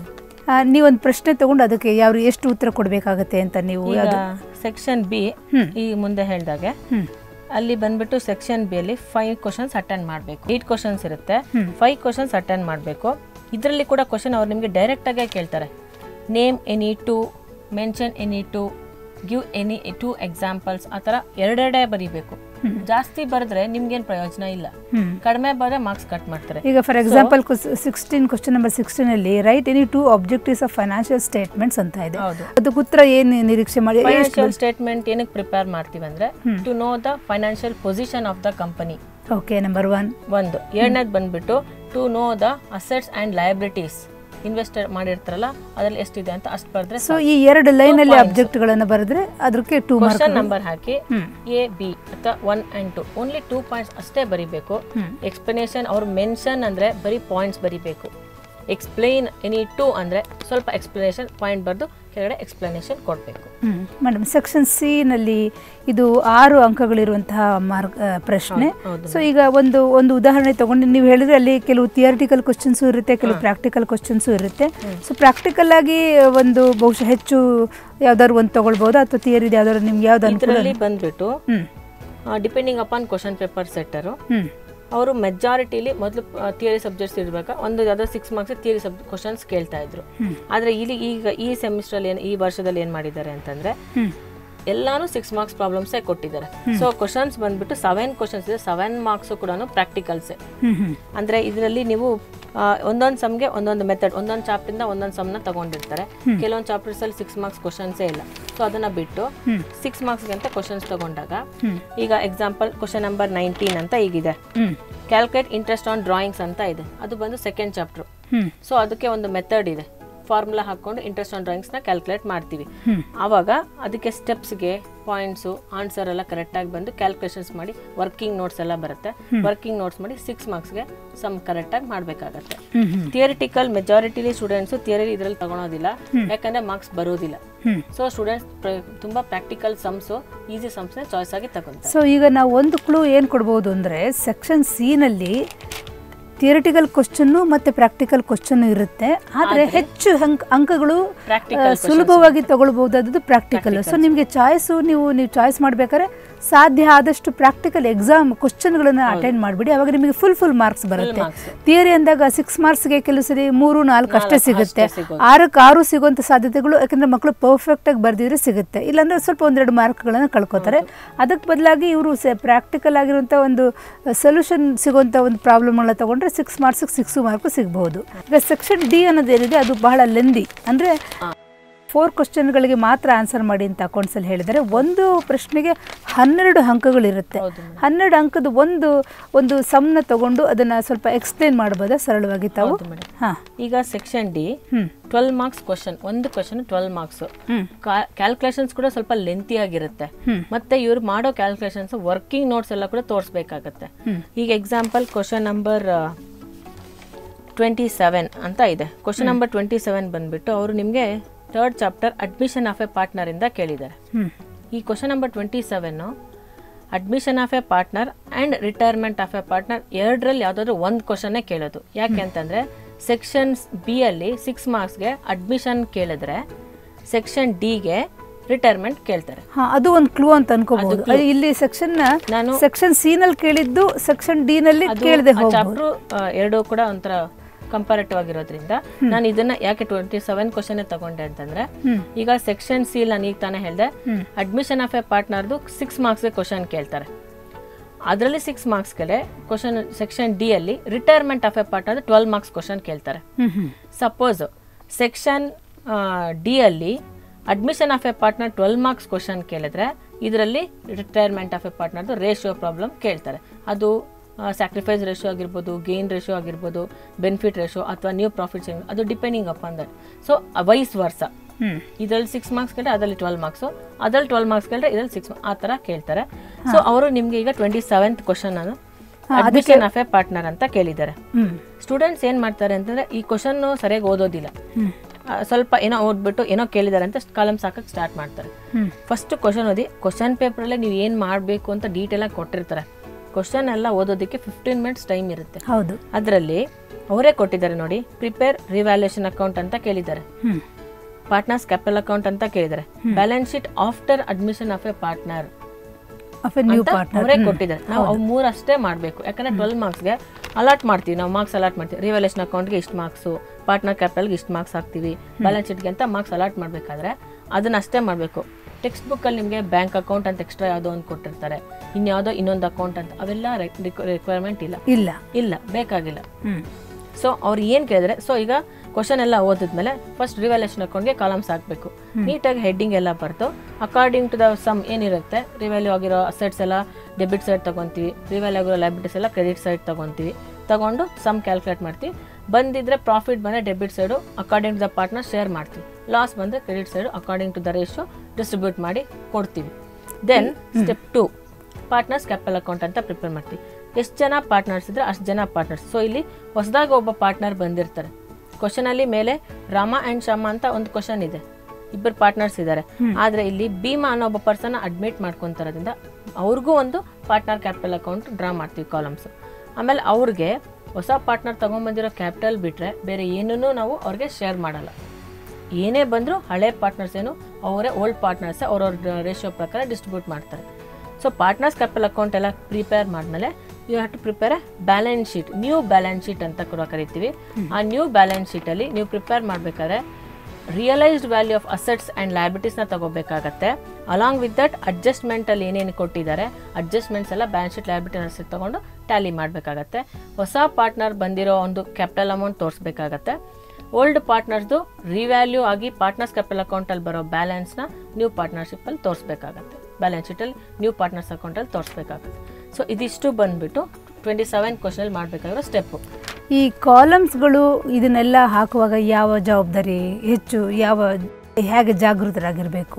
ನೀವೊಂದು ಪ್ರಶ್ನೆ ತಗೊಂಡು ಅದಕ್ಕೆ ಯಾವ ಎಷ್ಟು ಉತ್ತರ ಕೊಡಬೇಕಾಗತ್ತೆ ಅಂತ ನೀವು ಈಗ ಯಾವ್ದು- ಸೆಕ್ಷನ್ ಬಿ ಹ್ಮ್. ಈ ಮುಂದೆ ಹೇಳ್ದಾಗೆ ಹ್ಮ್ ಅಲ್ಲಿ ಬಂದ್ಬಿಟ್ಟು ಸೆಕ್ಷನ್ ಬಿ ಅಲ್ಲಿ ಫೈವ್ ಕ್ವಶನ್ಸ್ ಅಟೆಂಡ್ ಮಾಡಬೇಕು ಏಟ್ ಕ್ವಶನ್ಸ್ ಇರುತ್ತೆ ಫೈವ್ ಕ್ವಶನ್ಸ್ ಅಟೆಂಡ್ ಮಾಡಬೇಕು ಇದರಲ್ಲಿ ಕೂಡ ಕ್ವಶನ್ ಅವ್ರು ನಿಮಗೆ ಡೈರೆಕ್ಟ್ ಆಗೇ ಕೇಳ್ತಾರೆ name any two mention any two give any two examples ಆ ಥರ ಎರಡೆರಡೇ ಬರೀಬೇಕು ಜಾಸ್ತಿ ಬರೆದ್ರೆ ನಿಮ್ಗೇನು ಪ್ರಯೋಜನ ಇಲ್ಲ ಹ್ಮ್. ಕಡಿಮೆ ಬರೆದ್ರೆ ಮಾರ್ಕ್ಸ್ ಕಟ್ ಮಾಡ್ತಾರೆ ಈಗ for example sixteen question number sixteen ಅಲ್ಲಿ right any two objectives of financial statements ಅಂತ ಇದೆ ಹೌದು ಅದಕ್ಕೆ ಉತ್ತರ ಏನು ನಿರೀಕ್ಷೆ ಮಾಡಿ ಎಷ್ಟು ಫೈನಾನ್ಷಿಯಲ್ ಸ್ಟೇಟ್ಮೆಂಟ್ ಏನಕ್ಕೆ ಪ್ರಿಪೇರ್ ಮಾಡ್ತೀವಿ ಅಂದ್ರೆ to know the financial position of the company okay number one ಒಂದು ಎರಡನೇದು ಬಂದ್ಬಿಟ್ಟು to know the assets and liabilities investor ಮಾಡಿರ್ತಾರಲ್ಲ ಅದ್ರಲ್ಲಿ ಎಷ್ಟಿದೆ ಅಂತ ಅಷ್ಟು ಬರೆದ್ರೆ ಸೊ ಈ ಎರಡು ಲೈನ್ ಅಲ್ಲಿ ಆಬ್ಜೆಕ್ಟ್ಗಳನ್ನು ಬರೆದ್ರೆ ಅದಕ್ಕೆ ಟೂ ಮಾರ್ಕ್ ಕ್ವಶನ್ ನಂಬರ್ ಹಾಕಿ ಹ್ಮ್. ಎ ಬಿ ಅಥವಾ one and two only two points ಅಷ್ಟೇ ಬರಿಬೇಕು ಎಕ್ಸ್ಪ್ಲನೇಷನ್ ಅವ್ರು ಮೆನ್ಷನ್ ಅಂದ್ರೆ ಬರೀ ಪಾಯಿಂಟ್ಸ್ ಬರಿಬೇಕು ಎಕ್ಸ್ಪ್ಲೈನ್ ಎನಿ ಟು ಅಂದ್ರೆ ಸ್ವಲ್ಪ ಎಕ್ಸ್ಪ್ಲನೇಷನ್ ಪಾಯಿಂಟ್ ಬರೆದು ಕೆಳಗಡೆ ಎಕ್ಸ್ಪ್ಲನೇಷನ್ ಕೊಡಬೇಕು ಮೇಡಮ್ ಸೆಕ್ಷನ್ ಸಿ ನಲ್ಲಿ ಇದು ಆರು ಅಂಕಗಳಿರುವಂತಹ ಮಾರ್ಕ್ ಆ, ಪ್ರಶ್ನೆ ಹೌದು ಸೊ ಈಗ ಒಂದು ಒಂದು ಉದಾಹರಣೆ ತಗೊಂಡು ನೀವು ಹೇಳಿದ್ರೆ ಅಲ್ಲಿ ಕೆಲವು ಥಿಯರಿಟಿಕಲ್ ಕ್ವಶನ್ಸು ಇರುತ್ತೆ ಕೆಲವು ಪ್ರಾಕ್ಟಿಕಲ್ ಕ್ವಶನ್ಸು ಇರುತ್ತೆ ಸೊ ಪ್ರಾಕ್ಟಿಕಲ್ ಆಗಿ ಒಂದು ಬಹುಶಃ ಹೆಚ್ಚು ಯಾವ್ದಾದ್ರು ಒಂದು ತಗೊಳ್ಬೋದಾ ಅಥವಾ ಥಿಯರಿ ಯಾವ್ದಾದ್ರು ನಿಮ್ಗೆ ಯಾವ್ದು ಅನುಕೂಲ ಇದರಲ್ಲಿ ಬಂದ್ಬಿಟ್ಟು ಹ್ಮ್ depending upon question paper setter ಹ್ಮ್ ಅವರು ಮೆಜಾರಿಟಿಲಿ ಮೊದಲು ಥಿಯರಿ ಸಬ್ಜೆಕ್ಟ್ಸ್ ಇರ್ಬೇಕಾ ಒಂದು ಯಾವ್ದೋ six marks theory sub questions ಕೇಳ್ತಾ ಇದ್ರು ಆದ್ರೆ ಇಲ್ಲಿ ಈಗ ಈ ಸೆಮಿಸ್ಟ್ರಲ್ಲಿ ಏನು ಈ ವರ್ಷದಲ್ಲಿ ಏನು ಮಾಡಿದ್ದಾರೆ ಅಂತಂದ್ರೆ ಹ್ಮ್ ಎಲ್ಲಾನು ಸಿಕ್ಸ್ ಮಾರ್ಕ್ಸ್ ಪ್ರಾಬ್ಲಮ್ಸೇ ಕೊಟ್ಟಿದ್ದಾರೆ ಸೊ ಕ್ವಶನ್ಸ್ ಬಂದ್ಬಿಟ್ಟು ಸೆವೆನ್ ಕ್ವಶನ್ಸ್ ಇದೆ ಸೆವೆನ್ ಮಾರ್ಕ್ಸ್ ಕೂಡ ಪ್ರಾಕ್ಟಿಕಲ್ಸೇ ಹ್ಮ್ ಹ್ಮ್ ಅಂದ್ರೆ ಇದರಲ್ಲಿ ನೀವು ಒಂದೊಂದು ಸಮ್ಗೆ ಒಂದೊಂದು ಮೆಥಡ್ ಒಂದೊಂದು ಚಾಪ್ಟರ್ ಇಂದ ಒಂದೊಂದು ಸಮ್ನ ತಗೊಂಡಿರ್ತಾರೆ ಕೆಲವೊಂದು ಚಾಪ್ಟರ್ಸ್ ಅಲ್ಲಿ ಸಿಕ್ಸ್ ಮಾರ್ಕ್ಸ್ ಕ್ವಶನ್ಸೇ ಇಲ್ಲ ಸೊ ಅದನ್ನ ಬಿಟ್ಟು ಸಿಕ್ಸ್ ಮಾರ್ಕ್ಸ್ಗೆ ಅಂತ ಕ್ವಶನ್ಸ್ ತಗೊಂಡಾಗ ಈಗ ಎಕ್ಸಾಂಪಲ್ ಕ್ವಶನ್ ನಂಬರ್ ನೈನ್ಟೀನ್ ಅಂತ ಈಗಿದೆ ಹ್ಮ್ ಕ್ಯಾಲ್ಕುಲೇಟ್ ಇಂಟ್ರೆಸ್ಟ್ ಆನ್ ಡ್ರಾಯಿಂಗ್ಸ್ ಅಂತ ಇದೆ ಅದು ಬಂದು ಸೆಕೆಂಡ್ ಚಾಪ್ಟರ್ ಹ್ಮ್ ಸೊ ಅದಕ್ಕೆ ಒಂದು ಮೆಥಡ್ ಇದೆ ಫಾರ್ಮುಲಾ ಹಾಕೊಂಡು ಇಂಟ್ರೆಸ್ಟ್ ಆನ್ ಡ್ರಾಯಿಂಗ್ಸ್ನ ಕ್ಯಾಲ್ಕುಲೇಟ್ ಮಾಡ್ತೀವಿ ಆವಾಗ ಅದಕ್ಕೆ ಸ್ಟೆಪ್ಸ್ಗೆ ಪಾಯಿಂಟ್ಸು ಆನ್ಸರ್ ಎಲ್ಲ ಕರೆಕ್ಟಾಗಿ ಬಂದು ಕ್ಯಾಲ್ಕುಲೇಷನ್ಸ್ ಮಾಡಿ ವರ್ಕಿಂಗ್ ನೋಟ್ಸ್ ಎಲ್ಲ ಬರುತ್ತೆ ವರ್ಕಿಂಗ್ ನೋಟ್ಸ್ ಮಾಡಿ ಸಿಕ್ಸ್ ಮಾರ್ಕ್ಸ್ಗೆ ಸಮ್ ಕರೆಕ್ಟಾಗಿ ಮಾಡಬೇಕಾಗತ್ತೆ ಹ್ಮ್ ಹ್ಮ್ ಥಿಯರಿಟಿಕಲ್ ಮೆಜಾರಿಟಿಲಿ ಸ್ಟೂಡೆಂಟ್ಸು ಥಿಯರಿ ಇದರಲ್ಲಿ ತಗೊಳೋದಿಲ್ಲ ಯಾಕಂದ್ರೆ ಮಾರ್ಕ್ಸ್ ಬರೋದಿಲ್ಲ ಹ್ಮ್ ಸೊ ಸ್ಟೂಡೆಂಟ್ಸ್ ತುಂಬಾ ಪ್ರಾಕ್ಟಿಕಲ್ ಸಮ್ಸು ಈಸಿ ಸಮ್ಸ್ನ ಚಾಯ್ಸ್ ಆಗಿ ತಗೊಂತಾರೆ ಸೊ ಈಗ ನಾವು ಒಂದು ಕ್ಲೂ ಏನು ಕೊಡ್ಬೋದು ಅಂದರೆ ಸೆಕ್ಷನ್ ಸಿ-ನಲ್ಲಿ ಥಿಯರಿಟಿಕಲ್ ಕ್ವಶನ್ನು ಮತ್ತು ಪ್ರಾಕ್ಟಿಕಲ್ ಕ್ವಶನ್ನು ಇರುತ್ತೆ ಆದರೆ ಹೆಚ್ಚು ಅಂಕ ಅಂಕಗಳು Practical ಆ, ಸುಲಭವಾಗಿ ತಗೊಳ್ಬಹುದಾದದ್ದು ಪ್ರಾಕ್ಟಿಕಲ್ ಸೊ ನಿಮಗೆ ಚಾಯ್ಸು ನೀವು ನೀವು ಚಾಯ್ಸ್ ಮಾಡ್ಬೇಕಾದ್ರೆ ಸಾಧ್ಯ ಆದಷ್ಟು ಪ್ರಾಕ್ಟಿಕಲ್ ಎಕ್ಸಾಮ್ ಕ್ವಶನ್ಗಳನ್ನು ಅಟೆಂಡ್ ಮಾಡಿಬಿಡಿ ಅವಾಗ ನಿಮಗೆ ಫುಲ್ ಫುಲ್ ಮಾರ್ಕ್ಸ್ ಬರುತ್ತೆ marks. ಥಿಯರಿ ಅಂದಾಗ ಸಿಕ್ಸ್ ಮಾರ್ಕ್ಸ್ಗೆ ಕೆಲವು ಸರಿ ಮೂರು ನಾಲ್ಕು ಅಷ್ಟೇ ಸಿಗುತ್ತೆ ಸಿಗೋದು. ಆರಕ್ಕೆ ಆರು ಸಿಗುವಂಥ ಸಾಧ್ಯತೆಗಳು ಯಾಕಂದರೆ ಮಕ್ಕಳು ಪರ್ಫೆಕ್ಟಾಗಿ ಬರೆದಿದ್ರೆ ಸಿಗುತ್ತೆ ಇಲ್ಲಾಂದ್ರೆ ಸ್ವಲ್ಪ ಒಂದೆರಡು ಮಾರ್ಕ್ಗಳನ್ನು ಕಳ್ಕೊತಾರೆ ಅದಕ್ಕೆ ಬದಲಾಗಿ ಇವರು ಪ್ರಾಕ್ಟಿಕಲ್ ಆಗಿರುವಂಥ ಒಂದು ಸೊಲ್ಯೂಷನ್ ಸಿಗುವಂಥ ಒಂದು ಪ್ರಾಬ್ಲಮ್ಗಳನ್ನ ತಗೊಂಡ್ರೆ ಸಿಕ್ಸ್ ಮಾರ್ಕ್ಸಿಗೆ ಸಿಕ್ಸು ಮಾರ್ಕು ಸಿಗ್ಬೋದು ಈಗ ಸೆಕ್ಷನ್ ಡಿ ಅನ್ನೋದೇನಿದೆ ಅದು ಬಹಳ ಲೆಂದಿ ಅಂದರೆ ಫೋರ್ ಕ್ವಶನ್ಗಳಿಗೆ ಮಾತ್ರ ಆನ್ಸರ್ ಮಾಡಿ ಅಂತ ಅಕೌಂಟ್ಸಲ್ಲಿ ಹೇಳಿದರೆ ಒಂದು ಪ್ರಶ್ನೆಗೆ ಹನ್ನೆರಡು ಅಂಕಗಳಿರುತ್ತೆ ಹೌದು ಹನ್ನೆರಡು ಅಂಕದ ಒಂದು ಒಂದು ಸಮ್ನ ತಗೊಂಡು ಅದನ್ನು ಸ್ವಲ್ಪ ಎಕ್ಸ್ಪ್ಲೇನ್ ಮಾಡ್ಬೋದಾ ಸರಳವಾಗಿ ತಾವು ಹೌದು ಮೇಡಮ್ ಹಾಂ ಈಗ ಸೆಕ್ಷನ್ ಡಿ ಹ್ಞೂ ಟ್ವೆಲ್ ಮಾರ್ಕ್ಸ್ ಕ್ವಶನ್ ಒಂದು ಕ್ವಶನ್ ಟ್ವೆಲ್ ಮಾರ್ಕ್ಸ್ ಹ್ಞೂ ಕ್ಯಾಲ್ಕುಲೇಷನ್ಸ್ ಕೂಡ ಸ್ವಲ್ಪ ಲೆಂತಿ ಆಗಿರುತ್ತೆ ಹ್ಮ್. ಮತ್ತೆ ಇವ್ರು ಮಾಡೋ ಕ್ಯಾಲ್ಕುಲೇಷನ್ಸ್ ವರ್ಕಿಂಗ್ ನೋಟ್ಸ್ ಎಲ್ಲ ಕೂಡ ತೋರಿಸ್ಬೇಕಾಗತ್ತೆ ಹ್ಮ್. ಈಗ example question number twenty seven ಅಂತ ಇದೆ ಕ್ವಶನ್ ನಂಬರ್ ಟ್ವೆಂಟಿ ಸೆವೆನ್ ಬಂದ್ಬಿಟ್ಟು ಅವರು ನಿಮಗೆ third chapter admission of a partner ಇಂದ ಕೇಳಿದ್ದಾರೆ ಹ್ಮ್ ಈ question number twenty seven admission of a partner and retirement of a partner ಎರಡರಲ್ಲಿ ಯಾವುದಾದ್ರೂ ಒಂದು ಕ್ವಶನ್ನೇ ಕೇಳೋದು ಯಾಕೆ ಅಂತಂದರೆ ಸೆಕ್ಷನ್ಸ್ ಬಿ ಅಲ್ಲಿ ಸಿಕ್ಸ್ ಮಾರ್ಕ್ಸ್ಗೆ ಅಡ್ಮಿಷನ್ ಕೇಳಿದ್ರೆ ಸೆಕ್ಷನ್ ಡಿಗೆ ರಿಟೈರ್ಮೆಂಟ್ ಕೇಳ್ತಾರೆ ಹಾ ಅದು ಒಂದು ಕ್ಲೂ ಅಂತ ಅನ್ಕೋಬಹುದು ಇಲ್ಲಿ ಸೆಕ್ಷನ್ ನಾನು ಸೆಕ್ಷನ್ ಸಿ ನಲ್ಲಿ ಕೇಳಿದ್ದು ಸೆಕ್ಷನ್ ಡಿ ನಲ್ಲಿ ಕೇಳದೆ ಹೋಗ್ಬೋದು ಚಾಪ್ಟರ್ ಎರಡು ಕೂಡ ಒಂಥರ ಕಂಪಾರೇಟಿವ್ ಆಗಿರೋದ್ರಿಂದ ನಾನು ಇದನ್ನ ಯಾಕೆ ಟ್ವೆಂಟಿ ಸೆವೆನ್ ಕ್ವಶನ್ ತಗೊಂಡೆ ಅಂತಂದ್ರೆ ಹ್ಮ್. ಈಗ ಸೆಕ್ಷನ್ ಸಿ ನಾನು ಈಗ ತಾನೇ ಹೇಳಿದೆ ಅಡ್ಮಿಷನ್ ಆಫ್ ಎ ಪಾರ್ಟ್ನರ್ದು ಸಿಕ್ಸ್ ಮಾರ್ಕ್ಸ್ಗೆ ಕ್ವಶನ್ ಕೇಳ್ತಾರೆ ಅದರಲ್ಲಿ ಸಿಕ್ಸ್ ಮಾರ್ಕ್ಸ್ಗೆ ಕ್ವಶನ್ ಸೆಕ್ಷನ್ ಡಿ ಅಲ್ಲಿ retirement of a partner twelve marks question ಕೇಳ್ತಾರೆ ಹ್ಮ್ ಹ್ಮ್ ಸಪೋಸ್ ಸೆಕ್ಷನ್ ಡಿ ಅಲ್ಲಿ admission of a partner twelve marks question ಕೇಳಿದ್ರೆ ಇದರಲ್ಲಿ ರಿಟೈರ್ಮೆಂಟ್ ಆಫ್ ಎ ಪಾರ್ಟ್ನರ್ದು ರೇಷಿಯೋ ಪ್ರಾಬ್ಲಮ್ ಕೇಳ್ತಾರೆ ಅದು ಸ್ಯಾಕ್ರಿಫೈಸ್ ರೇಷಿಯೋ ಆಗಿರ್ಬೋದು ಗೇನ್ ರೇಷಿಯೋ ಆಗಿರ್ಬೋದು ಬೆನಿಫಿಟ್ ರೇಷಿಯೋ ಅಥವಾ ನ್ಯೂ ಪ್ರಾಫಿಟ್ ಅದು depending upon that so vice versa ಹ್ಮ್ ಇದರಲ್ಲಿ ಸಿಕ್ಸ್ ಮಾರ್ಕ್ಸ್ ಕೇಳಿದ್ರೆ ಅದರಲ್ಲಿ ಟ್ವೆಲ್ ಮಾರ್ಕ್ಸು ಅದ್ರಲ್ಲಿ ಟ್ವೆಲ್ ಮಾರ್ಕ್ಸ್ ಕೇಳಿದ್ರೆ ಇದರಲ್ಲಿ ಸಿಕ್ಸ್ ಆ ಥರ ಕೇಳ್ತಾರೆ ಸೊ ಅವರು ನಿಮಗೆ ಈಗ ಟ್ವೆಂಟಿ ಸೆವೆಂತ್ ಕ್ವಶನ್ ಅನ್ನು ಅಡ್ಮಿಷನ್ ಆಫ್ ಎ ಪಾರ್ಟ್ನರ್ ಅಂತ ಕೇಳಿದ್ದಾರೆ ಹ್ಮ್ ಸ್ಟೂಡೆಂಟ್ಸ್ ಏನು ಮಾಡ್ತಾರೆ ಅಂತಂದ್ರೆ ಈ ಕ್ವಶನ್ ಸರಿಯಾಗಿ ಓದೋದಿಲ್ಲ ಹ್ಮ್ ಆ, ಸ್ವಲ್ಪ ಏನೋ ಓದ್ಬಿಟ್ಟು ಏನೋ ಕೇಳಿದ್ದಾರೆ ಅಂತ ಕಾಲಮ್ಸ್ ಹಾಕಕ್ಕೆ ಸ್ಟಾರ್ಟ್ ಮಾಡ್ತಾರೆ ಹ್ಮ್ ಫಸ್ಟ್ ಕ್ವಶನ್ ಓದಿ ಕ್ವಶನ್ ಪೇಪರಲ್ಲೇ ನೀವು ಏನು ಮಾಡಬೇಕು ಅಂತ ಡೀಟೇಲಾಗಿ ಕೊಟ್ಟಿರ್ತಾರೆ ಕ್ವಶನ್ ಎಲ್ಲ ಓದೋದಕ್ಕೆ ಫಿಫ್ಟೀನ್ ಮಿನಿಟ್ಸ್ ಟೈಮ್ ಇರುತ್ತೆ ಹೌದು ಅದರಲ್ಲಿ ಅವರೇ ಕೊಟ್ಟಿದ್ದಾರೆ ನೋಡಿ ಪ್ರಿಪೇರ್ ರಿವ್ಯಾಲ್ಯೂಷನ್ ಅಕೌಂಟ್ ಅಂತ ಕೇಳಿದ್ದಾರೆ ಹ್ಮ್ ಪಾರ್ಟ್ನರ್ಸ್ ಕ್ಯಾಪಿಟಲ್ ಅಕೌಂಟ್ ಅಂತ ಕೇಳಿದ್ದಾರೆ balance sheet after admission of a partner of a new ಅಂತ ಪಾರ್ಟ್ನರ್ ಅವರೇ ಕೊಟ್ಟಿದ್ದಾರೆ ನಾವು ಅವು ಮೂರು ಅಷ್ಟೇ ಮಾಡಬೇಕು ಯಾಕಂದ್ರೆ ಟ್ವೆಲ್ ಮಾರ್ಕ್ಸ್ಗೆ ಅಲಾಟ್ ಮಾಡ್ತೀವಿ ನಾವು ಮಾರ್ಕ್ಸ್ ಅಲಾಟ್ ಮಾಡ್ತೀವಿ ರಿವಲ್ಯೂಷನ್ ಅಕೌಂಟ್ಗೆ ಇಷ್ಟು ಮಾರ್ಕ್ಸು ಪಾರ್ಟ್ನರ್ ಕ್ಯಾಪಿಟಲ್ಗೆ ಇಷ್ಟು ಮಾರ್ಕ್ಸ್ ಹಾಕ್ತೀವಿ ಬ್ಯಾಲೆನ್ಸ್ ಶೀಟ್ಗೆ ಅಂತ ಮಾರ್ಕ್ಸ್ ಅಲಾಟ್ ಮಾಡಬೇಕಾದ್ರೆ ಅದನ್ನ ಅಷ್ಟೇ ಮಾಡಬೇಕು ಟೆಕ್ಸ್ಟ್ ಬುಕ್ಕಲ್ಲಿ ನಿಮಗೆ ಬ್ಯಾಂಕ್ ಅಕೌಂಟ್ ಅಂತ ಎಕ್ಸ್ಟ್ರಾ ಯಾವುದೋ ಒಂದು ಕೊಟ್ಟಿರ್ತಾರೆ ಇನ್ಯಾವುದೋ ಇನ್ನೊಂದು ಅಕೌಂಟ್ ಅಂತ ಅವೆಲ್ಲ ರಿಕ್ವೈರ್ಮೆಂಟ್ ಇಲ್ಲ ಇಲ್ಲ ಇಲ್ಲ ಬೇಕಾಗಿಲ್ಲ ಹ್ಮ್ ಸೊ ಅವ್ರು ಏನು ಕೇಳಿದ್ರೆ ಸೊ ಈಗ ಕ್ವಶನ್ ಎಲ್ಲ ಓದಿದ್ಮೇಲೆ ಫಸ್ಟ್ ರಿವ್ಯಾಲ್ಯೂಷನ್ ಅಕೌಂಟ್ಗೆ ಕಾಲಮ್ಸ್ ಹಾಕಬೇಕು ನೀಟಾಗಿ ಹೆಡ್ಡಿಂಗ್ ಎಲ್ಲ ಬರ್ತು ಅಕಾರ್ಡಿಂಗ್ ಟು ದ ಸಮ್ ಏನಿರುತ್ತೆ ರಿವ್ಯಾಲ್ಯೂ ಆಗಿರೋ ಅಸೆಟ್ಸ್ ಎಲ್ಲ ಡೆಬಿಟ್ ಸೈಡ್ ತಗೊಂತೀವಿ ರಿವ್ಯಾಲ್ಯೂ ಆಗಿರೋ ಲೈಬಿಲಿಟೀಸ್ ಎಲ್ಲ ಕ್ರೆಡಿಟ್ ಸೈಡ್ ತಗೊಂತೀವಿ ತಗೊಂಡು ಸಮ್ ಕ್ಯಾಲ್ಕುಲೇಟ್ ಮಾಡ್ತೀವಿ ಬಂದಿದ್ರೆ ಪ್ರಾಫಿಟ್ ಬಂದರೆ debit side according to the partner share ಮಾಡ್ತೀವಿ ಲಾಸ್ ಬಂದರೆ credit side according to the ratio distribute ಮಾಡಿ ಕೊಡ್ತೀವಿ then step two partners capital account ಅಂತ ಪ್ರಿಪೇರ್ ಮಾಡ್ತೀವಿ ಎಷ್ಟು ಜನ ಪಾರ್ಟ್ನರ್ಸ್ ಇದ್ರೆ ಅಷ್ಟು ಜನ ಪಾರ್ಟ್ನರ್ಸ್ ಸೊ ಇಲ್ಲಿ ಹೊಸದಾಗಿ ಒಬ್ಬ ಪಾರ್ಟ್ನರ್ ಬಂದಿರ್ತಾರೆ ಕ್ವಶನ್ ಅಲ್ಲಿ ಮೇಲೆ ರಾಮ ಅಂಡ್ ಶ್ಯಾಮ ಅಂತ ಒಂದು ಕ್ವಶನ್ ಇದೆ ಇಬ್ಬರು ಪಾರ್ಟ್ನರ್ಸ್ ಇದ್ದಾರೆ ಆದ್ರೆ ಇಲ್ಲಿ ಭೀಮಾ ಅನ್ನೋ ಒಬ್ಬ ಪರ್ಸನ್ ಅಡ್ಮಿಟ್ ಮಾಡ್ಕೊಂತಾರೋದ್ರಿಂದ ಅವ್ರಿಗೂ ಒಂದು ಪಾರ್ಟ್ನರ್ ಕ್ಯಾಪಿಟಲ್ ಅಕೌಂಟ್ ಡ್ರಾ ಮಾಡ್ತೀವಿ ಕಾಲಮ್ಸ್ ಆಮೇಲೆ ಅವ್ರಿಗೆ ಹೊಸ ಪಾರ್ಟ್ನರ್ ತಗೊಂಡ್ಬಂದಿರೋ ಕ್ಯಾಪಿಟಲ್ ಬಿಟ್ರೆ ಬೇರೆ ಏನನ್ನೂ ನಾವು ಅವ್ರಿಗೆ ಶೇರ್ ಮಾಡಲ್ಲ ಏನೇ ಬಂದರೂ ಹಳೆ ಪಾರ್ಟ್ನರ್ಸ್ ಏನು ಅವರೇ ಓಲ್ಡ್ ಪಾರ್ಟ್ನರ್ಸ್ ಅವ್ರವ್ರ ರೇಷಿಯೋ ಪ್ರಕಾರ ಡಿಸ್ಟ್ರಿಬ್ಯೂಟ್ ಮಾಡ್ತಾರೆ ಸೊ ಪಾರ್ಟ್ನರ್ಸ್ ಕ್ಯಾಪಿಟಲ್ ಅಕೌಂಟ್ ಎಲ್ಲ ಪ್ರಿಪೇರ್ ಮಾಡಿದ್ಮೇಲೆ you have to prepare a balance sheet new balance sheet ಅಂತ ಕೂಡ ಕರಿತೀವಿ ಆ ನ್ಯೂ ಬ್ಯಾಲೆನ್ಸ್ ಶೀಟಲ್ಲಿ ನೀವು ಪ್ರಿಪೇರ್ ಮಾಡಬೇಕಾದ್ರೆ realised value of assets and ಲಯಬಿಲಿಟೀಸ್ನ ತಗೋಬೇಕಾಗತ್ತೆ ಅಲಾಂಗ್ ವಿತ್ ದಟ್ ಅಡ್ಜಸ್ಟ್ಮೆಂಟಲ್ಲಿ ಏನೇನು ಕೊಟ್ಟಿದ್ದಾರೆ ಅಡ್ಜಸ್ಟ್ಮೆಂಟ್ಸ್ ಎಲ್ಲ ಬ್ಯಾಲೆನ್ಸ್ ಶೀಟ್ ಲಯಬಿಲಿಟಿ ಅಸೆಟ್ ತಗೊಂಡು ಟ್ಯಾಲಿ ಮಾಡಬೇಕಾಗತ್ತೆ ಹೊಸ ಪಾರ್ಟ್ನರ್ ಬಂದಿರೋ ಒಂದು ಕ್ಯಾಪಿಟಲ್ ಅಮೌಂಟ್ ತೋರಿಸ್ಬೇಕಾಗತ್ತೆ ಓಲ್ಡ್ ಪಾರ್ಟ್ನರ್ಸ್ದು ರಿವ್ಯಾಲ್ಯೂ ಆಗಿ ಪಾರ್ಟ್ನರ್ಸ್ ಕ್ಯಾಪಿಟಲ್ ಅಕೌಂಟಲ್ಲಿ ಬರೋ ಬ್ಯಾಲೆನ್ಸ್ನ ನ್ಯೂ ಪಾರ್ಟ್ನರ್ಶಿಪ್ಪಲ್ಲಿ ತೋರಿಸ್ಬೇಕಾಗತ್ತೆ ಬ್ಯಾಲೆನ್ಸ್ ಶೀಟಲ್ಲಿ ನ್ಯೂ ಪಾರ್ಟ್ನರ್ಸ್ ಅಕೌಂಟಲ್ಲಿ ತೋರಿಸ್ಬೇಕಾಗತ್ತೆ ಸೊ ಇದಿಷ್ಟು ಬಂದ್ಬಿಟ್ಟು ಟ್ವೆಂಟಿ ಸೆವೆನ್ ಕ್ವಶನಲ್ಲಿ ಮಾಡಬೇಕಾಗಿರೋ ಸ್ಟೆಪ್ಪು ಈ ಕಾಲಮ್ಸ್ಗಳು ಇದನ್ನೆಲ್ಲ ಹಾಕುವಾಗ ಯಾವ ಜವಾಬ್ದಾರಿ ಹೆಚ್ಚು ಯಾವ ಹೇಗೆ ಜಾಗೃತರಾಗಿರ್ಬೇಕು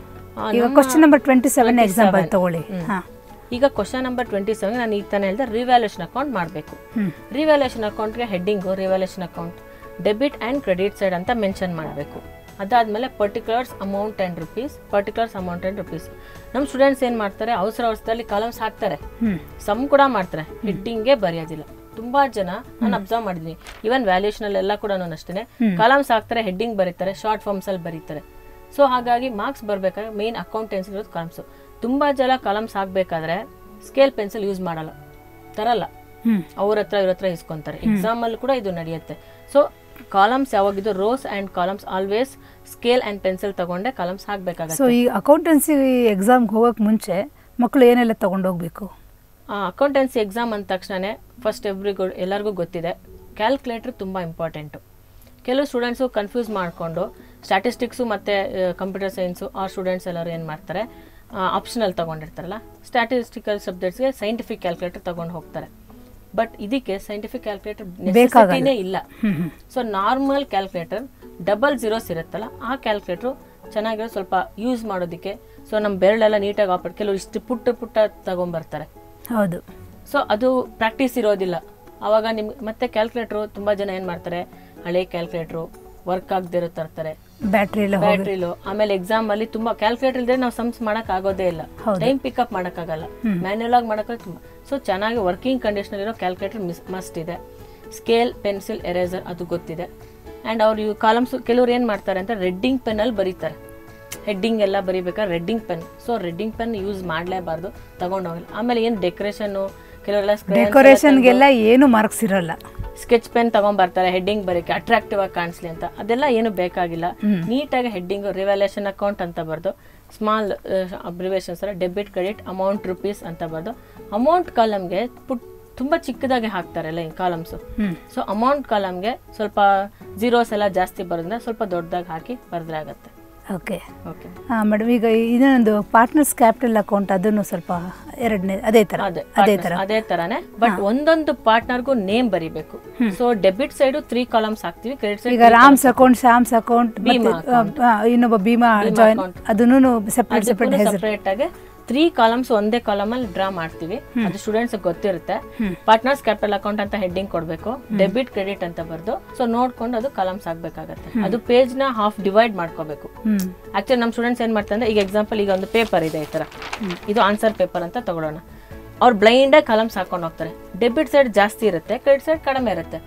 ಈಗ question number twenty seven example ತಗೊಳ್ಳಿ ಹಾ ಈಗ ಕ್ವಶನ್ ನಂಬರ್ ಟ್ವೆಂಟಿ ಸೆವೆನ್ ನಾನು ಈಗ ತಾನೇ ಹೇಳಿದೆ ರಿವ್ಯಾಲ್ಯೂಷನ್ ಅಕೌಂಟ್ ಮಾಡಬೇಕು ಹ್ಮ್. ರಿವ್ಯಾಲ್ಯೂಷನ್ ಅಕೌಂಟ್ಗೆ heading revaluation account debit and credit side ಅಂತ ಮೆನ್ಷನ್ ಮಾಡಬೇಕು ಅದಾದಮೇಲೆ particulars amount and rupees particulars amount and rupees ನಮ್ಮ ಸ್ಟೂಡೆಂಟ್ಸ್ ಏನು ಮಾಡ್ತಾರೆ ಅವಸರ ಅವಸರದಲ್ಲಿ ಕಾಲಮ್ಸ್ ಹಾಕ್ತಾರೆ ಹ್ಮ್ ಸಮ್ ಕೂಡ ಮಾಡ್ತಾರೆ ಹೆಡ್ಡಿಂಗೇ ಬರೆಯೋದಿಲ್ಲ ತುಂಬಾ ಜನ ನಾನು ಅಬ್ಸರ್ವ್ ಮಾಡಿದ್ದೀನಿ ಈವನ್ ವ್ಯಾಲ್ಯೂಷನ್ ಎಲ್ಲ ಕೂಡ ಅಷ್ಟೇ ಕಾಲಮ್ಸ್ ಹಾಕ್ತಾರೆ ಹೆಡ್ಡಿಂಗ್ ಬರೀತಾರೆ ಶಾರ್ಟ್ ಫಾರ್ಮ್ಸ್ ಅಲ್ಲಿ ಬರೀತಾರೆ ಸೊ ಹಾಗಾಗಿ ಮಾರ್ಕ್ಸ್ ಬರ್ಬೇಕಾದ್ರೆ ಮೇನ್ ಅಕೌಂಟೆನ್ಸಿ ಇರೋದು ಕಾಲಮ್ಸ್ ತುಂಬಾ ಜನ ಕಾಲಮ್ಸ್ ಹಾಕ್ಬೇಕಾದ್ರೆ ಸ್ಕೇಲ್ ಪೆನ್ಸಿಲ್ ಯೂಸ್ ಮಾಡಲ್ಲ ತರಲ್ಲ ಹ್ಮ್ ಅವ್ರ ಹತ್ರ ಇವ್ರ ಹತ್ರ ಇಸ್ಕೊಂತಾರೆ ಎಕ್ಸಾಮ್ ಅಲ್ಲಿ ಕೂಡ ಇದು ನಡೆಯುತ್ತೆ ಸೊ ಕಾಲಮ್ಸ್ ಯಾವಾಗಿದ್ದು rows and columns always scale and pencil ತಗೊಂಡೆ ಕಾಲಮ್ಸ್ ಹಾಕ್ಬೇಕಾಗತ್ತೆ ಸೊ ಈ ಅಕೌಂಟೆನ್ಸಿ ಎಕ್ಸಾಮ್ಗೆ ಹೋಗೋಕೆ ಮುಂಚೆ ಮಕ್ಕಳು ಏನೆಲ್ಲ ತಗೊಂಡೋಗ್ಬೇಕು ಅಕೌಂಟೆನ್ಸಿ ಎಕ್ಸಾಮ್ ಅಂದ ತಕ್ಷಣನೇ ಫಸ್ಟ್ ಎವ್ರಿಗೂ ಎಲ್ಲರಿಗೂ ಗೊತ್ತಿದೆ ಕ್ಯಾಲ್ಕುಲೇಟರ್ ತುಂಬ ಇಂಪಾರ್ಟೆಂಟು ಕೆಲವು ಸ್ಟೂಡೆಂಟ್ಸು ಕನ್ಫ್ಯೂಸ್ ಮಾಡಿಕೊಂಡು ಸ್ಟ್ಯಾಟಿಸ್ಟಿಕ್ಸು ಮತ್ತು ಕಂಪ್ಯೂಟರ್ ಸೈನ್ಸು ಆ ಸ್ಟೂಡೆಂಟ್ಸ್ ಎಲ್ಲರೂ ಏನು ಮಾಡ್ತಾರೆ ಆಪ್ಷನಲ್ ತೊಗೊಂಡಿರ್ತಾರಲ್ಲ ಸ್ಟ್ಯಾಟಿಸ್ಟಿಕಲ್ ಸಬ್ಜೆಕ್ಟ್ಸ್ಗೆ ಸೈಂಟಿಫಿಕ್ ಕ್ಯಾಲ್ಕುಲೇಟರ್ ತೊಗೊಂಡು ಹೋಗ್ತಾರೆ ಬಟ್ ಇದಕ್ಕೆ ಸೈಂಟಿಫಿಕ್ ಕ್ಯಾಲ್ಕುಲೇಟರ್ ನೆಸೆಸಿಟಿನೇ ಇಲ್ಲ ಹ್ಮ್ ಹ್ಮ್ so normal calculator double zeros ಇರುತ್ತಲ್ಲ ಆ ಕ್ಯಾಲ್ಕುಲೇಟ್ರು ಚೆನ್ನಾಗಿರೋ ಸ್ವಲ್ಪ ಯೂಸ್ ಮಾಡೋದಕ್ಕೆ ಸೊ ನಮ್ಮ ಬೆರಳೆಲ್ಲ ನೀಟಾಗಿ ಆಪರೇಟ್ ಕೆಲವರು ಇಷ್ಟು ಪುಟ್ಟ ಪುಟ್ಟ ತಗೊಂಬರ್ತಾರೆ ಹೌದು ಸೊ ಅದು ಪ್ರಾಕ್ಟೀಸ್ ಇರೋದಿಲ್ಲ ಆವಾಗ ನಿಮ್ಗೆ ಮತ್ತೆ ಕ್ಯಾಲ್ಕುಲೇಟ್ರು ತುಂಬ ಜನ ಏನು ಮಾಡ್ತಾರೆ ಹಳೆ ಕ್ಯಾಲ್ಕುಲೇಟ್ರು ವರ್ಕ್ ಆಗದೆ ಇರೋ ತರ್ತಾರೆ ಬ್ಯಾಟ್ರಿ ಎಲ್ಲ ಹೋಗಿ ಬ್ಯಾಟ್ರಿಲು ಆಮೇಲೆ ಎಕ್ಸಾಮ್ ಅಲ್ಲಿ ತುಂಬಾ ಕ್ಯಾಲ್ಕುಲೇಟರ್ ಇದ್ರೆ ನಾವು ಸಮ್ಸ್ ಮಾಡಕ್ ಆಗೋದೇ ಇಲ್ಲ ಟೈಮ್ ಪಿಕಪ್ ಆಗಲ್ಲ ಮ್ಯಾನ್ಯಲ್ ಆಗಿ ಮಾಡಕ್ ತುಂಬಾ ಸೊ ಚೆನ್ನಾಗಿ ವರ್ಕಿಂಗ್ ಕಂಡೀಷನ್ ಇರೋ ಕ್ಯಾಲ್ಕುಲೇಟರ್ ಮಸ್ಟ್ ಇದೆ ಸ್ಕೇಲ್ ಪೆನ್ಸಿಲ್ ಎರೇಸರ್ ಅದು ಗೊತ್ತಿದೆ ಅಂಡ್ ಅವ್ರು ಇವು ಕಾಲಮ್ಸ್ ಕೆಲವ್ರು ಏನ್ ಮಾಡ್ತಾರೆ ಅಂತ ರೆಡ್ಡಿಂಗ್ ಪೆನ್ ಅಲ್ಲಿ ಬರೀತಾರೆ ಹೆಡ್ಡಿಂಗ್ ಎಲ್ಲ ಬರಿಬೇಕಾದ್ರೆ red ink pen so red ink pen use ಮಾಡಲೇಬಾರ್ದು ತಗೊಂಡು ಹೋಗಿಲ್ಲ ಆಮೇಲೆ ಏನು ಡೆಕೋರೇಷನ್ನು ಕೆಲವರೆಲ್ಲ ಡೆಕೋರೇಷನ್ಗೆಲ್ಲ ಏನು ಮಾರ್ಕ್ಸ್ ಇರಲ್ಲ ಸ್ಕೆಚ್ ಪೆನ್ ತಗೊಂಡ್ಬರ್ತಾರೆ ಹೆಡ್ಡಿಂಗ್ ಬರೋಕೆ ಅಟ್ರಾಕ್ಟಿವ್ ಆಗಿ ಕಾಣಿಸ್ಲಿ ಅಂತ ಅದೆಲ್ಲ ಏನು ಬೇಕಾಗಿಲ್ಲ ನೀಟಾಗಿ ಹೆಡ್ಡಿಂಗ್ ರಿವ್ಯಾಲ್ಯೂಷನ್ ಅಕೌಂಟ್ ಅಂತ ಬರ್ದು small abbreviations debit credit amount rupees ಅಂತ ಬರ್ದು ಅಮೌಂಟ್ ಕಾಲಮ್ಗೆ ಪುಟ್ ತುಂಬ ಚಿಕ್ಕದಾಗಿ ಹಾಕ್ತಾರೆ ಲೈನ್ ಕಾಲಮ್ಸು ಸೊ ಅಮೌಂಟ್ ಕಾಲಮ್ಗೆ ಸ್ವಲ್ಪ ಝೀರೋಸ್ ಎಲ್ಲ ಜಾಸ್ತಿ ಬರೋದ್ರಿಂದ ಸ್ವಲ್ಪ ದೊಡ್ಡದಾಗಿ ಹಾಕಿ ಬರೆದ್ರೆ ಆಗುತ್ತೆ ಓಕೆ ಓಕೆ ಹಾಂ ಮೇಡಮ್ ಈಗ ಇನ್ನೊಂದು ಪಾರ್ಟ್ನರ್ಸ್ ಕ್ಯಾಪಿಟಲ್ ಅಕೌಂಟ್ ಅದನ್ನು ಸ್ವಲ್ಪ ಎರಡನೇ ಅದೇ ಥರ ಅದೇ ಅದೇ partners, ಥರ ಅದೇ ತರಾನೇ ಬಟ್ ಒಂದೊಂದು ಪಾರ್ಟ್ನರ್ಗೂ ನೇಮ್ ಬರಿಬೇಕು so debit side three columns ಹಾಕ್ತಿವಿ ಕ್ರೆಡಿಟ್ ಸೈಡ್ ಈಗ ರಾಮ್ಸ್ ಅಕೌಂಟ್ ಶ್ಯಾಮ್ಸ್ ಅಕೌಂಟ್ ಇನ್ನೊಬ್ಬ ಭೀಮಾ ಜಾಯಿನ್ ಅದನ್ನು ಸೆಪ್ರೇಟ್ ಸೆಪ್ರೇಟ್ ಹೆಸರು ಸಪರೇಟ್ ಆಗಿ ತ್ರೀ ಕಾಲಮ್ಸ್ ಒಂದೇ ಕಾಲಮ್ ಅಲ್ಲಿ ಡ್ರಾ ಮಾಡ್ತೀವಿ ಅದು ಸ್ಟೂಡೆಂಟ್ಸ್ ಗೊತ್ತಿರುತ್ತೆ ಪಾರ್ಟ್ನರ್ಸ್ ಕ್ಯಾಪಿಟಲ್ ಅಕೌಂಟ್ ಅಂತ ಹೆಡ್ಡಿಂಗ್ ಕೊಡ್ಬೇಕು ಡೆಬಿಟ್ ಕ್ರೆಡಿಟ್ ಅಂತ ಬರ್ದು ಸೊ ನೋಡ್ಕೊಂಡು ಅದು ಕಾಲಮ್ಸ್ ಆಗ್ಬೇಕಾಗತ್ತೆ ಅದು ಪೇಜ್ ನ ಹಾಫ್ ಡಿವೈಡ್ ಮಾಡ್ಕೋಬೇಕು ಹ್ಮ್ ಆಕ್ಚುಲಿ ನಮ್ಮ ಸ್ಟೂಡೆಂಟ್ಸ್ ಏನ್ ಮಾಡ್ತಾರೆ ಅಂದ್ರೆ ಈಗ ಎಕ್ಸಾಂಪಲ್ ಈಗ ಒಂದು ಪೇಪರ್ ಇದೆ ಈ ತರ ಇದು ಆನ್ಸರ್ ಪೇಪರ್ ಅಂತ ತಗೊಳ್ಳೋಣ ಅವ್ರು ಬ್ಲೈಂಡ್ ಆಗಿ ಕಾಲಮ್ಸ್ ಹಾಕೊಂಡು ಹೋಗ್ತಾರೆ ಡೆಬಿಟ್ ಸೈಡ್ ಜಾಸ್ತಿ ಇರುತ್ತೆ ಕ್ರೆಡಿಟ್ ಸೈಡ್ ಕಡಿಮೆ ಇರುತ್ತೆ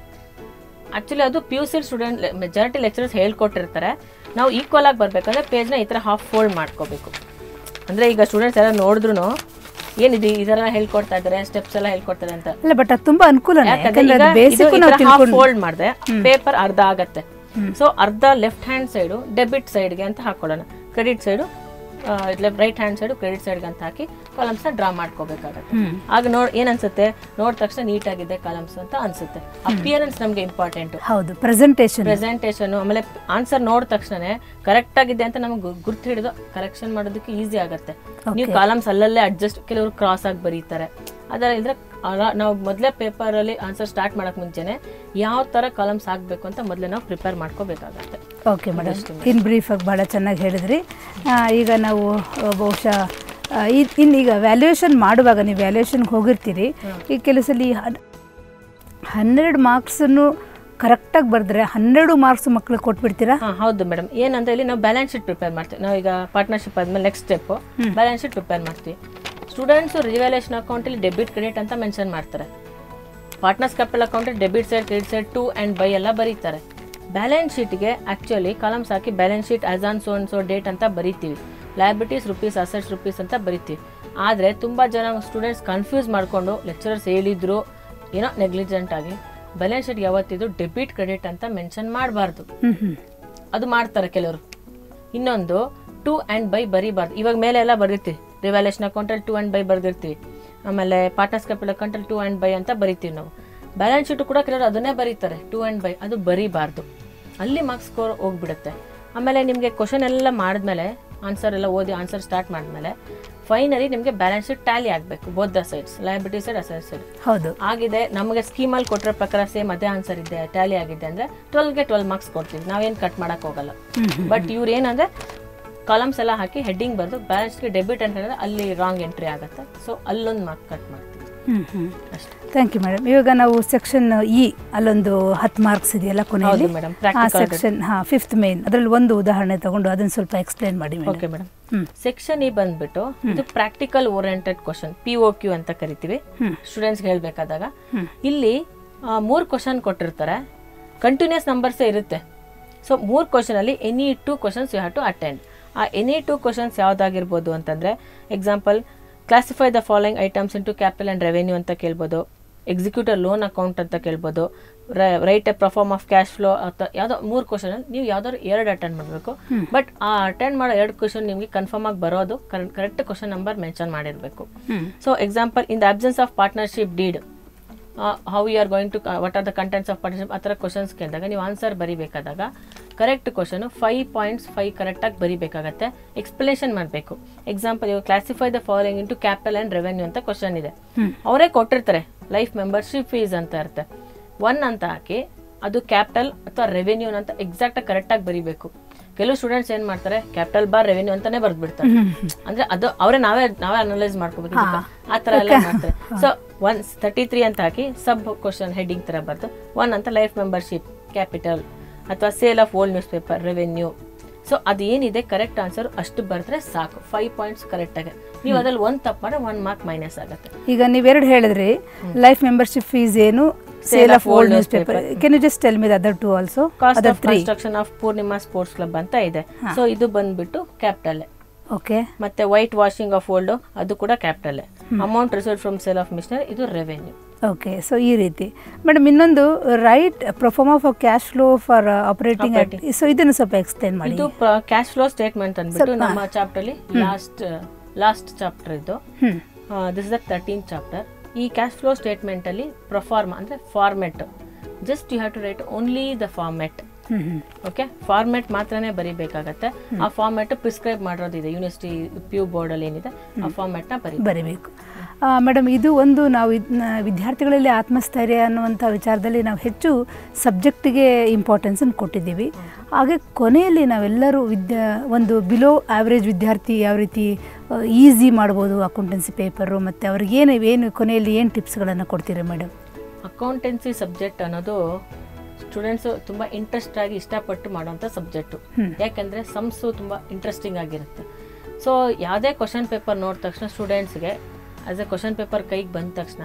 ಆಕ್ಚುಲಿ ಅದು P U C student majority lecturers ಹೇಳ್ಕೊಟ್ಟಿರ್ತಾರೆ ನಾವು ಈಕ್ವಲ್ ಆಗಿ ಬರ್ಬೇಕಂದ್ರೆ ಪೇಜ್ನ ಈ ಥರ ಹಾಫ್ ಫೋಲ್ಡ್ ಮಾಡ್ಕೋಬೇಕು ಅಂದ್ರೆ ಈಗ ಸ್ಟೂಡೆಂಟ್ಸ್ ಎಲ್ಲ ನೋಡಿದ್ರು ಏನಿದೆ ಇದೆಲ್ಲ ಹೇಳ್ಕೊಡ್ತಾ ಇದ್ದಾರೆ ಸ್ಟೆಪ್ಸ್ ಎಲ್ಲ ಹೇಳ್ಕೊಡ್ತಾರೆ ಅಂತ ಅಲ್ಲ ಬಟ್ ಅದು ತುಂಬಾ ಅನುಕೂಲನೇ ಯಾಕಂದ್ರೆ ಯಾಕಂದ್ರೆ ಅದು ಬೇಸಿಕ್ ನಾವು ತಿಳ್ಕೊಂಡು ಫೋಲ್ಡ್ ಮಾಡಿದೆ ಪೇಪರ್ ಅರ್ಧ ಆಗತ್ತೆ ಸೊ ಅರ್ಧ ಲೆಫ್ಟ್ ಹ್ಯಾಂಡ್ ಸೈಡು ಡೆಬಿಟ್ ಸೈಡ್ಗೆ ಅಂತ ಹಾಕೊಳ್ಳೋಣ credit side right hand side credit ಸೈಡ್ಗೆ ಅಂತ ಹಾಕಿ ಕಾಲಮ್ಸ್ನ ಡ್ರಾ ಮಾಡ್ಕೋಬೇಕಾಗತ್ತೆ ಆಗ ನೋಡ್ ಏನ್ ಅನ್ಸುತ್ತೆ ನೋಡಿದ ತಕ್ಷಣ ನೀಟ್ ಆಗಿದೆ ಕಾಲಮ್ಸ್ ಅಂತ ಅನ್ಸುತ್ತೆ ಅಪಿಯರೆನ್ಸ್ ನಮ್ಗೆ ಇಂಪಾರ್ಟೆಂಟ್ ಹೌದು ಪ್ರೆಸೆಂಟೇಷನ್ ಪ್ರೆಸೆಂಟೇಷನ್ ಆಮೇಲೆ ಆನ್ಸರ್ ನೋಡಿದ ತಕ್ಷಣ ಕರೆಕ್ಟ್ ಆಗಿದೆ ಅಂತ ನಮಗೆ ಗುರ್ತು ಹಿಡಿದು ಕರೆಕ್ಷನ್ ಮಾಡೋದಕ್ಕೆ ಈಸಿ ಆಗುತ್ತೆ ನೀವು ಕಾಲಮ್ಸ್ ಅಲ್ಲಲ್ಲೇ ಅಡ್ಜಸ್ಟ್ ಕೆಲವರು ಕ್ರಾಸ್ ಆಗಿ ಬರೀತಾರೆ ಅದರ ಇದ್ರೆ ಅಲ- ನಾವು ಮೊದಲೇ ಪೇಪರ್ ಅಲ್ಲಿ ಆನ್ಸರ್ ಸ್ಟಾರ್ಟ್ ಮಾಡಕ್ ಮುಂಚೆನೆ ಯಾವ ತರ ಕಾಲಮ್ಸ್ ಹಾಕ್ಬೇಕು ಅಂತ ಮೊದಲೇ ನಾವು ಪ್ರಿಪೇರ್ ಮಾಡ್ಕೋಬೇಕಾಗತ್ತೆ ಓಕೆ ಮೇಡಮ್ ಇನ್ ಬ್ರೀಫ್ ಆಗಿ ಭಾಳ ಚೆನ್ನಾಗಿ ಹೇಳಿದ್ರಿ ಆ, ಈಗ ನಾವು ಆ, ಬಹುಶಃ ಆ, ಇದ್- ಇನ್ನು ಈಗ ವ್ಯಾಲ್ಯೂಯೇಷನ್ ಮಾಡುವಾಗ ನೀವು ವ್ಯಾಲ್ಯೂಯೇಷನ್ಗೆ ಹೋಗಿರ್ತೀರಿ ಈ ಕೆಲವು ಸಲ ಈ ಹನ್- ಹನ್ನೆರಡು ಮಾರ್ಕ್ಸನ್ನು ಕರೆಕ್ಟಾಗಿ ಬರೆದ್ರೆ ಹನ್ನೆರಡು ಮಾರ್ಕ್ಸ್ ಮಕ್ಳಿಗೆ ಕೊಟ್ಬಿಡ್ತೀರಾ ಹಾ ಹೌದು ಮೇಡಮ್ ಏನಂತ ಹೇಳಿ ನಾವು ಬ್ಯಾಲೆನ್ಸ್ ಶೀಟ್ ಪ್ರಿಪೇರ್ ಮಾಡ್ತೀವಿ ನಾವು ಈಗ ಪಾರ್ಟ್ನರ್ಶಿಪ್ ಆದ್ಮೇಲೆ next step balance sheet prepare ಮಾಡ್ತೀವಿ ಸ್ಟೂಡೆಂಟ್ಸ್ ರಿವ್ಯಾಲ್ಯೂಷನ್ ಅಕೌಂಟಲ್ಲಿ ಡೆಬಿಟ್ ಕ್ರೆಡಿಟ್ ಅಂತ ಮೆನ್ಷನ್ ಮಾಡ್ತಾರೆ ಪಾರ್ಟ್ನರ್ಸ್ ಕ್ಯಾಪಿಟಲ್ ಅಕೌಂಟಲ್ಲಿ debit side credit side to and by ಎಲ್ಲ ಬರೀತಾರೆ ಬ್ಯಾಲೆನ್ಸ್ ಶೀಟ್ಗೆ ಆ್ಯಕ್ಚುಲಿ ಕಾಲಮ್ಸ್ ಹಾಕಿ balance sheet as on so and so date ಅಂತ ಬರಿತೀವಿ ಲಯಬಿಲಿಟೀಸ್ ರುಪೀಸ್ ಅಸೆಟ್ಸ್ ರುಪೀಸ್ ಅಂತ ಬರಿತೀವಿ ಆದರೆ ತುಂಬ ಜನ ಸ್ಟೂಡೆಂಟ್ಸ್ ಕನ್ಫ್ಯೂಸ್ ಮಾಡಿಕೊಂಡು ಲೆಕ್ಚರರ್ಸ್ ಹೇಳಿದ್ರು ಏನೋ ನೆಗ್ಲಿಜೆಂಟ್ ಆಗಿ ಬ್ಯಾಲೆನ್ಸ್ ಶೀಟ್ ಯಾವತ್ತಿದ್ರು ಡೆಬಿಟ್ ಕ್ರೆಡಿಟ್ ಅಂತ ಮೆನ್ಷನ್ ಮಾಡಬಾರ್ದು ಹ್ಮ್ ಹ್ಮ್ ಅದು ಮಾಡ್ತಾರೆ ಕೆಲವರು ಇನ್ನೊಂದು ಟು ಆ್ಯಂಡ್ ಬೈ ಬರೀಬಾರ್ದು ಇವಾಗ ಮೇಲೆ ಎಲ್ಲ ಬರ್ದಿರ್ತೀವಿ ರಿವ್ಯಾಲ್ಯೂಷನ್ ಅಕೌಂಟಲ್ಲಿ ಟು ಆ್ಯಂಡ್ ಬೈ ಬರ್ದಿರ್ತೀವಿ ಆಮೇಲೆ ಪಾರ್ಟ್ನರ್ಸ್ ಕ್ಯಾಪಿಟಲ್ ಅಕೌಂಟಲ್ಲಿ ಟು ಆ್ಯಂಡ್ ಬೈ ಅಂತ ಬರಿತೀವಿ ನಾವು ಬ್ಯಾಲೆನ್ಸ್ ಶೀಟು ಕೂಡ ಕೆಲವರು ಅದನ್ನೇ ಬರೀತಾರೆ ಟು ಆ್ಯಂಡ್ ಬೈ ಅದು ಬರೀಬಾರ್ದು ಅಲ್ಲಿ ಮಾರ್ಕ್ಸ್ ಸ್ಕೋರ್ ಹೋಗ್ಬಿಡುತ್ತೆ ಆಮೇಲೆ ನಿಮಗೆ ಕ್ವಶನ್ ಎಲ್ಲ ಮಾಡಿದ್ಮೇಲೆ ಆನ್ಸರ್ ಎಲ್ಲ ಓದಿ ಆನ್ಸರ್ ಸ್ಟಾರ್ಟ್ ಮಾಡಿದ್ಮೇಲೆ ಫೈನಲಿ ನಿಮಗೆ ಬ್ಯಾಲೆನ್ಸ್ ಶೀಟ್ ಟ್ಯಾಲಿ ಆಗಬೇಕು both the sides liability side asset side ಹೌದು ಆಗಿದೆ ನಮಗೆ ಸ್ಕೀಮಲ್ಲಿ ಕೊಟ್ಟಿರೋ ಪ್ರಕಾರ ಸೇಮ್ ಅದೇ ಆನ್ಸರ್ ಇದೆ ಟ್ಯಾಲಿ ಆಗಿದೆ ಅಂದ್ರೆ ಟ್ವೆಲ್ಗೆ ಟ್ವೆಲ್ ಮಾರ್ಕ್ಸ್ ಕೊಡ್ತೀವಿ ನಾವೇನು ಕಟ್ ಮಾಡಕ್ ಹೋಗಲ್ಲ ಬಟ್ ಇವ್ರು ಏನಂದ್ರೆ ಕಾಲಮ್ಸ್ ಎಲ್ಲ ಹಾಕಿ ಹೆಡ್ಡಿಂಗ್ ಬಂದು ಬ್ಯಾಲೆನ್ಸ್ಗೆ ಡೆಬಿಟ್ ಅಂತ ಹೇಳಿದ್ರೆ ಅಲ್ಲಿ ರಾಂಗ್ ಎಂಟ್ರಿ ಆಗುತ್ತೆ ಸೊ ಅಲ್ಲೊಂದು ಮಾರ್ಕ್ ಕಟ್ ಮಾಡ್ತೀವಿ ಹ್ಮ್ ಹ್ಮ್ ಅಷ್ಟೇ ಥ್ಯಾಂಕ್ ಯು ಮೇಡಮ್ ಇವಾಗ ನಾವು ಸೆಕ್ಷನ್ ಇ ಅಲ್ಲೊಂದು ಹತ್ತು ಮಾರ್ಕ್ಸ್ ಇದೆಯಲ್ಲ ಕೊನೆಯಲ್ಲಿ ಹೌದು ಮೇಡಮ್ ಆ ಪ್ರಾಕ್ಟಿಕಲ್ ಸೆಕ್ಷನ್ ಹಾ ಫಿಫ್ತ್ ಮೇನ್ ಅದರಲ್ಲಿ ಒಂದು ಉದಾಹರಣೆ ತಗೊಂಡು ಅದನ್ನ ಸ್ವಲ್ಪ ಎಕ್ಸ್ಪ್ಲೇನ್ ಮಾಡಿ ಮೇಡಮ್ ಓಕೆ ಮೇಡಮ್ ಹ್ಮ್. ಸೆಕ್ಷನ್ ಈ ಬಂದ್ಬಿಟ್ಟು ಇದು practical oriented question P O Q ಅಂತ ಕರಿತೀವಿ ಹ್ಮ್. ಸ್ಟೂಡೆಂಟ್ಸ್ ಹೇಳ್ಬೇಕಾದಾಗ ಇಲ್ಲಿ ಮೂರು ಕ್ವಶನ್ ಕೊಟ್ಟಿರ್ತಾರೆ ಕಂಟಿನ್ಯೂಸ್ ನಂಬರ್ಸೇ ಇರುತ್ತೆ ಸೊ ಮೂರು ಕ್ವಶನ್ ಅಲ್ಲಿ any two questions you have to attend ಆ ಎನಿ ಟೂ ಕ್ವಶನ್ಸ್ ಯಾವ್ದಾಗಿರ್ಬೋದು ಅಂತಂದ್ರೆ example classify the following items into capital and revenue ಅಂತ ಕೇಳ್ಬೋದು ಎಕ್ಸಿಕ್ಯೂಟರ್ ಲೋನ್ ಅಕೌಂಟ್ ಅಂತ ಕೇಳ್ಬೋದು write a proforma of cash flow ಅಥವಾ ಯಾವುದೋ ಮೂರು ಕ್ವಶನ್ ನೀವು ಯಾವ್ದಾದ್ರು ಎರಡು ಅಟೆಂಡ್ ಮಾಡಬೇಕು ಬಟ್ ಆ ಅಟೆಂಡ್ ಮಾಡೋ ಎರಡು ಕ್ವಶನ್ ನಿಮಗೆ ಕನ್ಫರ್ಮ್ ಆಗಿ ಬರೋದು ಕರೆಕ್ಟ್ ಕ್ವಶನ್ ನಂಬರ್ ಮೆನ್ಷನ್ ಮಾಡಿರಬೇಕು ಹ್ಮ್. So example in the absence of partnership deed how you are going to what are the contents of partnership ಆ ಥರ ಕ್ವಶನ್ಸ್ ಕೇಳಿದಾಗ ನೀವು ಆನ್ಸರ್ ಬರಿಬೇಕಾದಾಗ correct question five points five ಕರೆಕ್ಟಾಗಿ ಬರಿಬೇಕಾಗತ್ತೆ ಎಕ್ಸ್ಪ್ಲನೇಷನ್ ಮಾಡಬೇಕು ಎಕ್ಸಾಂಪಲ್ ಇವಾಗ classify the following into capital and revenue ಅಂತ ಕ್ವಶನ್ ಇದೆ ಅವರೇ ಕೊಟ್ಟಿರ್ತಾರೆ ಲೈಫ್ ಮೆಂಬರ್ಶಿಪ್ ಫೀಸ್ ಅಂತ ಇರುತ್ತೆ ಒನ್ ಅಂತ ಹಾಕಿ ಅದು ಕ್ಯಾಪಿಟಲ್ ಅಥವಾ ರೆವೆನ್ಯೂ ಅಂತ ಎಕ್ಸಾಕ್ಟಾಗಿ ಕರೆಕ್ಟಾಗಿ ಬರಿಬೇಕು ಕೆಲವು ಸ್ಟೂಡೆಂಟ್ಸ್ ಏನ್ ಮಾಡ್ತಾರೆ ಕ್ಯಾಪಿಟಲ್ ಬಾರ್ ರೆವೆನ್ಯೂ ಅಂತಾನೆ ಬರ್ದ್ಬಿಡ್ತಾರೆ ಅಂದ್ರೆ ಅದು ಅವರೇ ನಾವೇ ನಾವೇ ಅನಲೈಸ್ ಮಾಡ್ಕೋಬೇಕು ಇದನ್ನ. ಆ ತರ ಎಲ್ಲ ಮಾಡ್ತಾರೆ ಸೊ ಒನ್ ತರ್ಟಿ ತ್ರೀ ಅಂತ ಹಾಕಿ ಸಬ್ ಕ್ವಶನ್ ಹೆಡ್ಡಿಂಗ್ ತರ ಬರ್ದು ಒನ್ ಅಂತ ಲೈಫ್ ಮೆಂಬರ್ಶಿಪ್ ಕ್ಯಾಪಿಟಲ್ ಅಥವಾ sale of old newspaper revenue so ಅದೇನಿದೆ ಕರೆಕ್ಟ್ ಆನ್ಸರ್ ಅಷ್ಟು ಬರೆದ್ರೆ ಸಾಕು ಫೈವ್ ಪಾಯಿಂಟ್ಸ್ ಕರೆಕ್ಟಾಗಿ ನೀವು ಅದ್ರಲ್ಲಿ ಒಂದು ತಪ್ಪು ಮಾಡಿದ್ರೆ ಒನ್ ಮಾರ್ಕ್ ಮೈನಸ್ ಆಗುತ್ತೆ ಈಗ ನೀವೆರಡು ಹೇಳಿದ್ರಿ ಲೈಫ್ ಮೆಂಬರ್ಶಿಪ್ ಫೀಸ್ ಏನು sale of old newspaper can you just tell me other two also cost other of three construction of Purnima sports club ಅಂತ ಇದೆ ಸೊ ಇದು ಬಂದ್ಬಿಟ್ಟು ಕ್ಯಾಪಿಟಲ್ ಓಕೆ ಮತ್ತೆ ವೈಟ್ ವಾಷಿಂಗ್ ಆಫ್ ಓಲ್ಡ್ ಅದು ಕೂಡ capital amount receive from sale of machinery ಇದು revenue okay so ಈ ರೀತಿ ಮೇಡಮ್ ಇನ್ನೊಂದು right proforma for cash flow for operating so ಇದನ್ನು ಸ್ವಲ್ಪ ಎಕ್ಸ್ಪ್ಲೇನ್ ಮಾಡಿ ಇದು ಕ್ಯಾಶ್ ಫ್ಲೋ ಸ್ಟೇಟ್ಮೆಂಟ್ ಅಂದ್ಬಿಟ್ಟು ನಮ್ಮ ಚಾಪ್ಟರ್ ಅಲ್ಲಿ ಲಾಸ್ಟ್ ಲಾಸ್ಟ್ ಚಾಪ್ಟರ್ ಇದು ಹ್ಮ್ this is the thirteen chapter ಈ ಕ್ಯಾಶ್ ಫ್ಲೋ ಸ್ಟೇಟ್ಮೆಂಟ್ ಅಲ್ಲಿ ಪ್ರೊಫಾರ್ಮ್ ಅಂದ್ರೆ format just you have to write only the format hmm hmm okay format ಮಾತ್ರನೇ ಬರಿಬೇಕಾಗತ್ತೆ ಆ ಫಾರ್ಮೆಟ್ ಪ್ರಿಸ್ಕ್ರೈಬ್ ಮಾಡೋದಿದೆ ಯೂನಿವರ್ಸಿಟಿ ಪಿ ಯು ಬೋರ್ಡ್ ಅಲ್ಲಿ ಏನಿದೆ ಆ ಫಾರ್ಮೆಟ್ ನ ಬರಿ ಬರೀಬೇಕು ಮೇಡಮ್ ಇದು ಒಂದು ನಾವು ಇದನ್ನ ವಿದ್ಯಾರ್ಥಿಗಳಲ್ಲಿ ಆತ್ಮಸ್ಥೈರ್ಯ ಅನ್ನುವಂಥ ವಿಚಾರದಲ್ಲಿ ನಾವು ಹೆಚ್ಚು ಸಬ್ಜೆಕ್ಟಿಗೆ ಇಂಪಾರ್ಟೆನ್ಸನ್ನು ಕೊಟ್ಟಿದ್ದೀವಿ ಹಾಗೆ ಕೊನೆಯಲ್ಲಿ ನಾವೆಲ್ಲರೂ ವಿದ್ಯಾ ಒಂದು ಬಿಲೋ ಆವ್ರೇಜ್ ವಿದ್ಯಾರ್ಥಿ ಯಾವ ರೀತಿ ಈಸಿ ಮಾಡ್ಬೋದು ಅಕೌಂಟೆನ್ಸಿ ಪೇಪರು ಮತ್ತು ಅವ್ರಿಗೇನು ಏನು ಕೊನೆಯಲ್ಲಿ ಏನು ಟಿಪ್ಸ್ಗಳನ್ನು ಕೊಡ್ತೀರಿ ಮೇಡಮ್ ಅಕೌಂಟೆನ್ಸಿ ಸಬ್ಜೆಕ್ಟ್ ಅನ್ನೋದು ಸ್ಟೂಡೆಂಟ್ಸ್ ತುಂಬಾ ಇಂಟ್ರೆಸ್ಟ್ ಆಗಿ ಇಷ್ಟಪಟ್ಟು ಮಾಡುವಂಥ ಸಬ್ಜೆಕ್ಟು ಯಾಕಂದ್ರೆ ಸಮ್ಸು ತುಂಬಾ ಇಂಟ್ರೆಸ್ಟಿಂಗ್ ಆಗಿರುತ್ತೆ ಸೊ ಯಾವುದೇ ಕ್ವಶನ್ ಪೇಪರ್ ನೋಡಿದ ತಕ್ಷಣ ಸ್ಟೂಡೆಂಟ್ಸ್ಗೆ ಆಸ್ ಎ ಕ್ವಶನ್ ಪೇಪರ್ ಕೈಗೆ ಬಂದ ತಕ್ಷಣ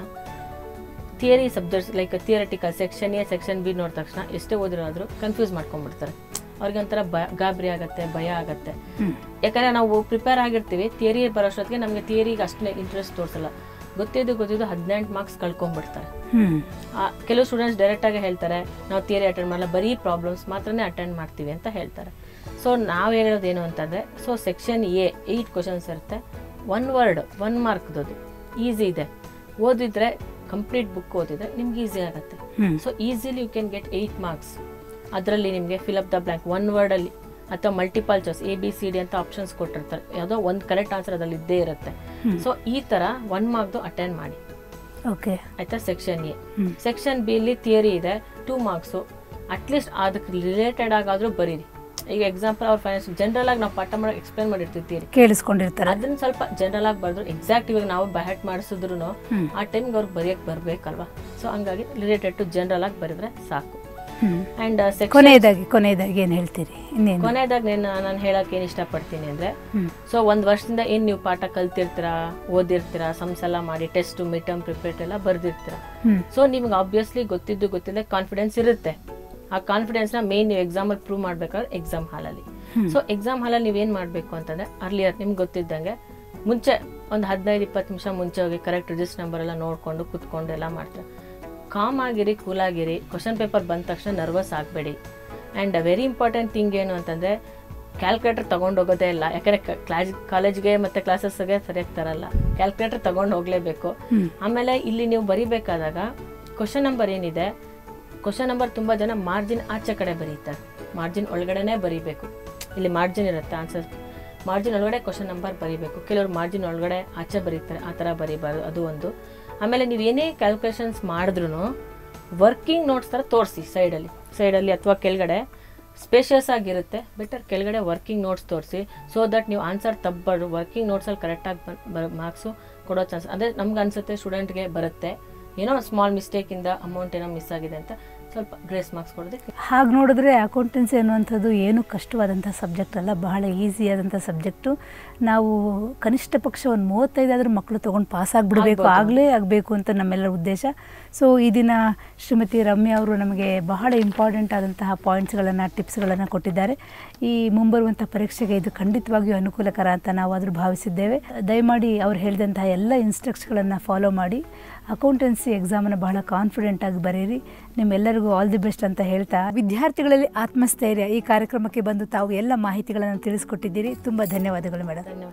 theory subjects like theoretical section A section B ನೋಡಿದ ತಕ್ಷಣ ಎಷ್ಟೇ ಓದಿರೋದ್ರು ಕನ್ಫ್ಯೂಸ್ ಮಾಡ್ಕೊಂಡ್ಬಿಡ್ತಾರೆ ಅವ್ರಿಗೆ ಒಂಥರ ಭಯ ಗಾಬರಿ ಆಗತ್ತೆ ಭಯ ಆಗತ್ತೆ ಯಾಕಂದ್ರೆ ನಾವು ಪ್ರಿಪೇರ್ ಆಗಿರ್ತೀವಿ ಥಿಯರಿ ಬರೋಷ್ಟೊತ್ತಿಗೆ ನಮಗೆ ಥಿಯರಿಗೆ ಅಷ್ಟೇ ಇಂಟ್ರೆಸ್ಟ್ ತೋರಿಸಲ್ಲ ಗೊತ್ತಿದ್ದು ಗೊತ್ತಿದ್ದು ಹದಿನೆಂಟು ಮಾರ್ಕ್ಸ್ ಕಳ್ಕೊಂಡ್ಬಿಡ್ತಾರೆ ಹ್ಞೂ ಆ, ಕೆಲವು ಸ್ಟೂಡೆಂಟ್ಸ್ ಡೈರೆಕ್ಟಾಗಿ ಹೇಳ್ತಾರೆ ನಾವು ಥಿಯರಿ ಅಟೆಂಡ್ ಮಾಡಲ್ಲ ಬರೀ ಪ್ರಾಬ್ಲಮ್ಸ್ ಮಾತ್ರನೇ ಅಟೆಂಡ್ ಮಾಡ್ತೀವಿ ಅಂತ ಹೇಳ್ತಾರೆ ಸೊ ನಾವು ಹೇಳೋದೇನು ಅಂತಂದರೆ so section A eight questions ಇರುತ್ತೆ ಒನ್ ವರ್ಡ್ ಒನ್ ಮಾರ್ಕ್ದದು ಈಸಿ ಇದೆ ಓದಿದ್ರೆ ಕಂಪ್ಲೀಟ್ ಬುಕ್ ಓದಿದ್ರೆ ನಿಮ್ಗೆ ಈಸಿ ಆಗುತ್ತೆ ಹ್ಮ್. So easily you can get eight marks ಅದರಲ್ಲಿ ನಿಮಗೆ ಫಿಲಪ್ ದ ಬ್ಲ್ಯಾಂಕ್ ಒನ್ ವರ್ಡಲ್ಲಿ ಅಥವಾ multiple choice A B C D ಅಂತ ಆಪ್ಷನ್ಸ್ ಕೊಟ್ಟಿರ್ತಾರೆ ಯಾವುದೋ ಒಂದು ಕರೆಕ್ಟ್ ಆನ್ಸರ್ ಅದರಲ್ಲಿ ಇದ್ದೇ ಇರುತ್ತೆ ಸೊ ಈ ಥರ ಒನ್ ಮಾರ್ಕ್ದು ಅಟೆಂಡ್ ಮಾಡಿ ಓಕೆ ಆಯ್ತಾ ಸೆಕ್ಷನ್ ಎ ಸೆಕ್ಷನ್ ಬಿ ಅಲ್ಲಿ ಥಿಯರಿ ಇದೆ ಟೂ ಮಾರ್ಕ್ಸು ಅಟ್ಲೀಸ್ಟ್ ಅದಕ್ಕೆ ರಿಲೇಟೆಡ್ ಆಗಾದ್ರೂ ಬರೀರಿ ಈಗ ಎಕ್ಸಾಂಪಲ್ ಅವ್ರ ಫೈನಾನ್ಸ್ ಜನರಲ್ ಆಗಿ ನಾವು ಪಾಠ ಮಾಡಿ ಎಕ್ಸ್ಪ್ಲೇನ್ ಮಾಡಿರ್ತೀವಿ ಥಿಯರಿ ಕೇಳಿಸ್ಕೊಂಡಿರ್ತಾರೆ ಅದನ್ನ ಸ್ವಲ್ಪ ಜನರಲ್ ಆಗಿ ಬರೆದ್ರು ಎಕ್ಸಾಕ್ಟ್ ಇವಾಗ ನಾವು ಬ್ಯಾಟ್ ಮಾಡಿಸಿದ್ರು ಆ ಟೈಮ್ಗೆ ಅವ್ರಿಗೆ ಬರೆಯಕ್ಕೆ ಬರಬೇಕಲ್ವಾ ಸೊ ಹಂಗಾಗಿ ರಿಲೇಟೆಡ್ ಟು ಜನರಲ್ ಆಗಿ ಬರೆದ್ರೆ ಸಾಕು ಹ್ಞೂ ಅಂಡ್ ಸೆಕ್ಷನ್ ಕೊನೆಯದಾಗಿ ಕೊನೆಯದಾಗಿ ಏನು ಹೇಳ್ತೀರಿ ಇನ್ನೇನು ಕೊನೆಯದಾಗ ನಾನು ನಾನು ಹೇಳಕ್ಕೆ ಏನು ಇಷ್ಟಪಡ್ತೀನಿ ಅಂದರೆ ಹ್ಮ್. ಸೊ ಒಂದು ವರ್ಷದಿಂದ ಏನು ನೀವು ಪಾಠ ಕಲ್ತಿರ್ತೀರಾ ಓದಿರ್ತೀರಾ ಸಮ್ಸ್ ಎಲ್ಲ ಮಾಡಿ ಟೆಸ್ಟ್ ಮಿಡ್ ಟರ್ಮ್ ಪ್ರಿಪೇರ್ಟ್ ಎಲ್ಲ ಬರ್ದಿರ್ತೀರಾ ಹ್ಮ್. ಸೊ ನಿಮ್ಗೆ ಆಬ್ವಿಯಸ್ಲಿ ಗೊತ್ತಿದ್ದು ಗೊತ್ತಿಲ್ಲ ಕಾನ್ಫಿಡೆನ್ಸ್ ಇರುತ್ತೆ ಆ ಕಾನ್ಫಿಡೆನ್ಸ್ನ ಮೇನ್ ನೀವು ಎಕ್ಸಾಮಲ್ಲಿ ಪ್ರೂವ್ ಮಾಡ್ಬೇಕಾದ್ರೆ ಎಕ್ಸಾಮ್ ಹಾಲಲ್ಲಿ ಸೊ ಎಕ್ಸಾಮ್ ಹಾಲಲ್ಲಿ ನೀವೇನು ಮಾಡಬೇಕು ಅಂತಂದರೆ ಅರ್ಲಿಯರ್ ನಿಮ್ಗೆ ಗೊತ್ತಿದ್ದಂಗೆ ಮುಂಚೆ ಒಂದು ಹದಿನೈದು ಇಪ್ಪತ್ತು ನಿಮಿಷ ಮುಂಚೆ ಹೋಗಿ ಕರೆಕ್ಟ್ ರಿಜಿಸ್ಟರ್ ನಂಬರ್ ಎಲ್ಲ ನೋಡಿಕೊಂಡು ಕುತ್ಕೊಂಡು ಎಲ್ಲ ಮಾಡ್ತಾರೆ ಕಾಮ್ ಆಗಿರಿ ಕೂಲ್ ಆಗಿರಿ ಕ್ವಶನ್ ಪೇಪರ್ ಬಂದ ತಕ್ಷಣ ನರ್ವಸ್ ಆಗಬೇಡಿ ಆ್ಯಂಡ್ ವೆರಿ ಇಂಪಾರ್ಟೆಂಟ್ ಥಿಂಗ್ ಏನು ಅಂತಂದರೆ ಕ್ಯಾಲ್ಕುಲೇಟರ್ ತೊಗೊಂಡು ಹೋಗೋದೇ ಇಲ್ಲ ಯಾಕಂದರೆ ಕ್ಲಾಸ್ ಕಾಲೇಜ್ಗೆ ಮತ್ತು ಕ್ಲಾಸಸ್ಗೆ ಸರಿಯಾಗಿ ತರಲ್ಲ ಕ್ಯಾಲ್ಕುಲೇಟರ್ ತೊಗೊಂಡು ಹೋಗಲೇಬೇಕು ಆಮೇಲೆ ಇಲ್ಲಿ ನೀವು ಬರಿಬೇಕಾದಾಗ ಕ್ವಶನ್ ನಂಬರ್ ಏನಿದೆ ಕ್ವಶನ್ ನಂಬರ್ ತುಂಬ ಜನ ಮಾರ್ಜಿನ್ ಆಚೆ ಕಡೆ ಬರೀತಾರೆ ಮಾರ್ಜಿನ್ ಒಳಗಡೆನೇ ಬರೀಬೇಕು ಇಲ್ಲಿ ಮಾರ್ಜಿನ್ ಇರುತ್ತೆ ಆನ್ಸರ್ ಮಾರ್ಜಿನ್ ಒಳಗಡೆ ಕ್ವಶನ್ ನಂಬರ್ ಬರೀಬೇಕು ಕೆಲವರು ಮಾರ್ಜಿನ್ ಒಳಗಡೆ ಆಚೆ ಬರೀತಾರೆ ಆ ಥರ ಬರೀಬಾರ್ದು ಅದು ಒಂದು ಆಮೇಲೆ ನೀವು ಏನೇ ಕ್ಯಾಲ್ಕುಲೇಷನ್ಸ್ ಮಾಡಿದ್ರು ವರ್ಕಿಂಗ್ ನೋಟ್ಸ್ ಥರ ತೋರಿಸಿ ಸೈಡಲ್ಲಿ ಸೈಡಲ್ಲಿ ಅಥವಾ ಕೆಳಗಡೆ ಸ್ಪೇಷಿಯಸ್ ಆಗಿರುತ್ತೆ ಬೆಟರ್ ಕೆಳಗಡೆ ವರ್ಕಿಂಗ್ ನೋಟ್ಸ್ ತೋರಿಸಿ ಸೊ ದಟ್ ನೀವು ಆನ್ಸರ್ ತಪ್ಪಬಾರ್ದು ವರ್ಕಿಂಗ್ ನೋಟ್ಸಲ್ಲಿ ಕರೆಕ್ಟಾಗಿ ಬ ಮಾರ್ಕ್ಸು ಕೊಡೋ ಚಾನ್ಸ್ ಅಂದರೆ ನಮ್ಗೆ ಅನ್ಸುತ್ತೆ ಸ್ಟೂಡೆಂಟ್ಗೆ ಬರುತ್ತೆ ಏನೋ ಸ್ಮಾಲ್ ಮಿಸ್ಟೇಕಿಂದ ಅಮೌಂಟ್ ಏನೋ ಮಿಸ್ ಆಗಿದೆ ಅಂತ ಸ್ವಲ್ಪ ಗ್ರೇಸ್ ಮಾರ್ಕ್ಸ್ ಕೊಡೋದಕ್ಕೆ ಹಾಗೆ ನೋಡಿದ್ರೆ ಅಕೌಂಟೆನ್ಸಿ ಅನ್ನುವಂಥದ್ದು ಏನು ಕಷ್ಟವಾದಂಥ ಸಬ್ಜೆಕ್ಟ್ ಅಲ್ಲ ಬಹಳ ಈಸಿಯಾದಂಥ ಸಬ್ಜೆಕ್ಟು ನಾವು ಕನಿಷ್ಠ ಪಕ್ಷ ಒಂದು ಮೂವತ್ತೈದಾದ್ರೂ ಮಕ್ಕಳು ತೊಗೊಂಡು ಪಾಸ್ ಆಗಿಬಿಡಬೇಕು ಆಗಲೇ ಆಗಬೇಕು ಅಂತ ನಮ್ಮೆಲ್ಲರ ಉದ್ದೇಶ ಸೊ ಈ ದಿನ ಶ್ರೀಮತಿ ರಮ್ಯಾ ಅವರು ನಮಗೆ ಬಹಳ ಇಂಪಾರ್ಟೆಂಟ್ ಆದಂತಹ ಪಾಯಿಂಟ್ಸ್ಗಳನ್ನು ಟಿಪ್ಸ್ಗಳನ್ನು ಕೊಟ್ಟಿದ್ದಾರೆ ಈ ಮುಂಬರುವಂಥ ಪರೀಕ್ಷೆಗೆ ಇದು ಖಂಡಿತವಾಗಿಯೂ ಅನುಕೂಲಕರ ಅಂತ ನಾವು ಆದರೂ ಭಾವಿಸಿದ್ದೇವೆ ದಯಮಾಡಿ ಅವ್ರು ಹೇಳಿದಂತಹ ಎಲ್ಲ ಇನ್ಸ್ಟ್ರಕ್ಷನ್ಗಳನ್ನು ಫಾಲೋ ಮಾಡಿ ಅಕೌಂಟೆನ್ಸಿ ಎಕ್ಸಾಮನ್ನು ಬಹಳ ಕಾನ್ಫಿಡೆಂಟ್ ಆಗಿ ಬರೀರಿ ನಿಮ್ಮೆಲ್ಲರಿಗೂ ಆಲ್ ದಿ ಬೆಸ್ಟ್ ಅಂತ ಹೇಳ್ತಾ ವಿದ್ಯಾರ್ಥಿಗಳಲ್ಲಿ ಆತ್ಮಸ್ಥೈರ್ಯ ಈ ಕಾರ್ಯಕ್ರಮಕ್ಕೆ ಬಂದು ತಾವು ಎಲ್ಲ ಮಾಹಿತಿಗಳನ್ನು ತಿಳಿಸ್ಕೊಟ್ಟಿದ್ದೀರಿ ತುಂಬ ಧನ್ಯವಾದಗಳು ಮೇಡಮ್ ಧನ್ಯವಾದ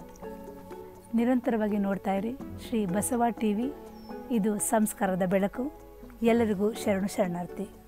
ನಿರಂತರವಾಗಿ ನೋಡ್ತಾ ಇರಿ ಶ್ರೀ ಬಸವ ಟಿ ವಿ ಇದು ಸಂಸ್ಕಾರದ ಬೆಳಕು ಎಲ್ಲರಿಗೂ ಶರಣು ಶರಣಾರ್ಥಿ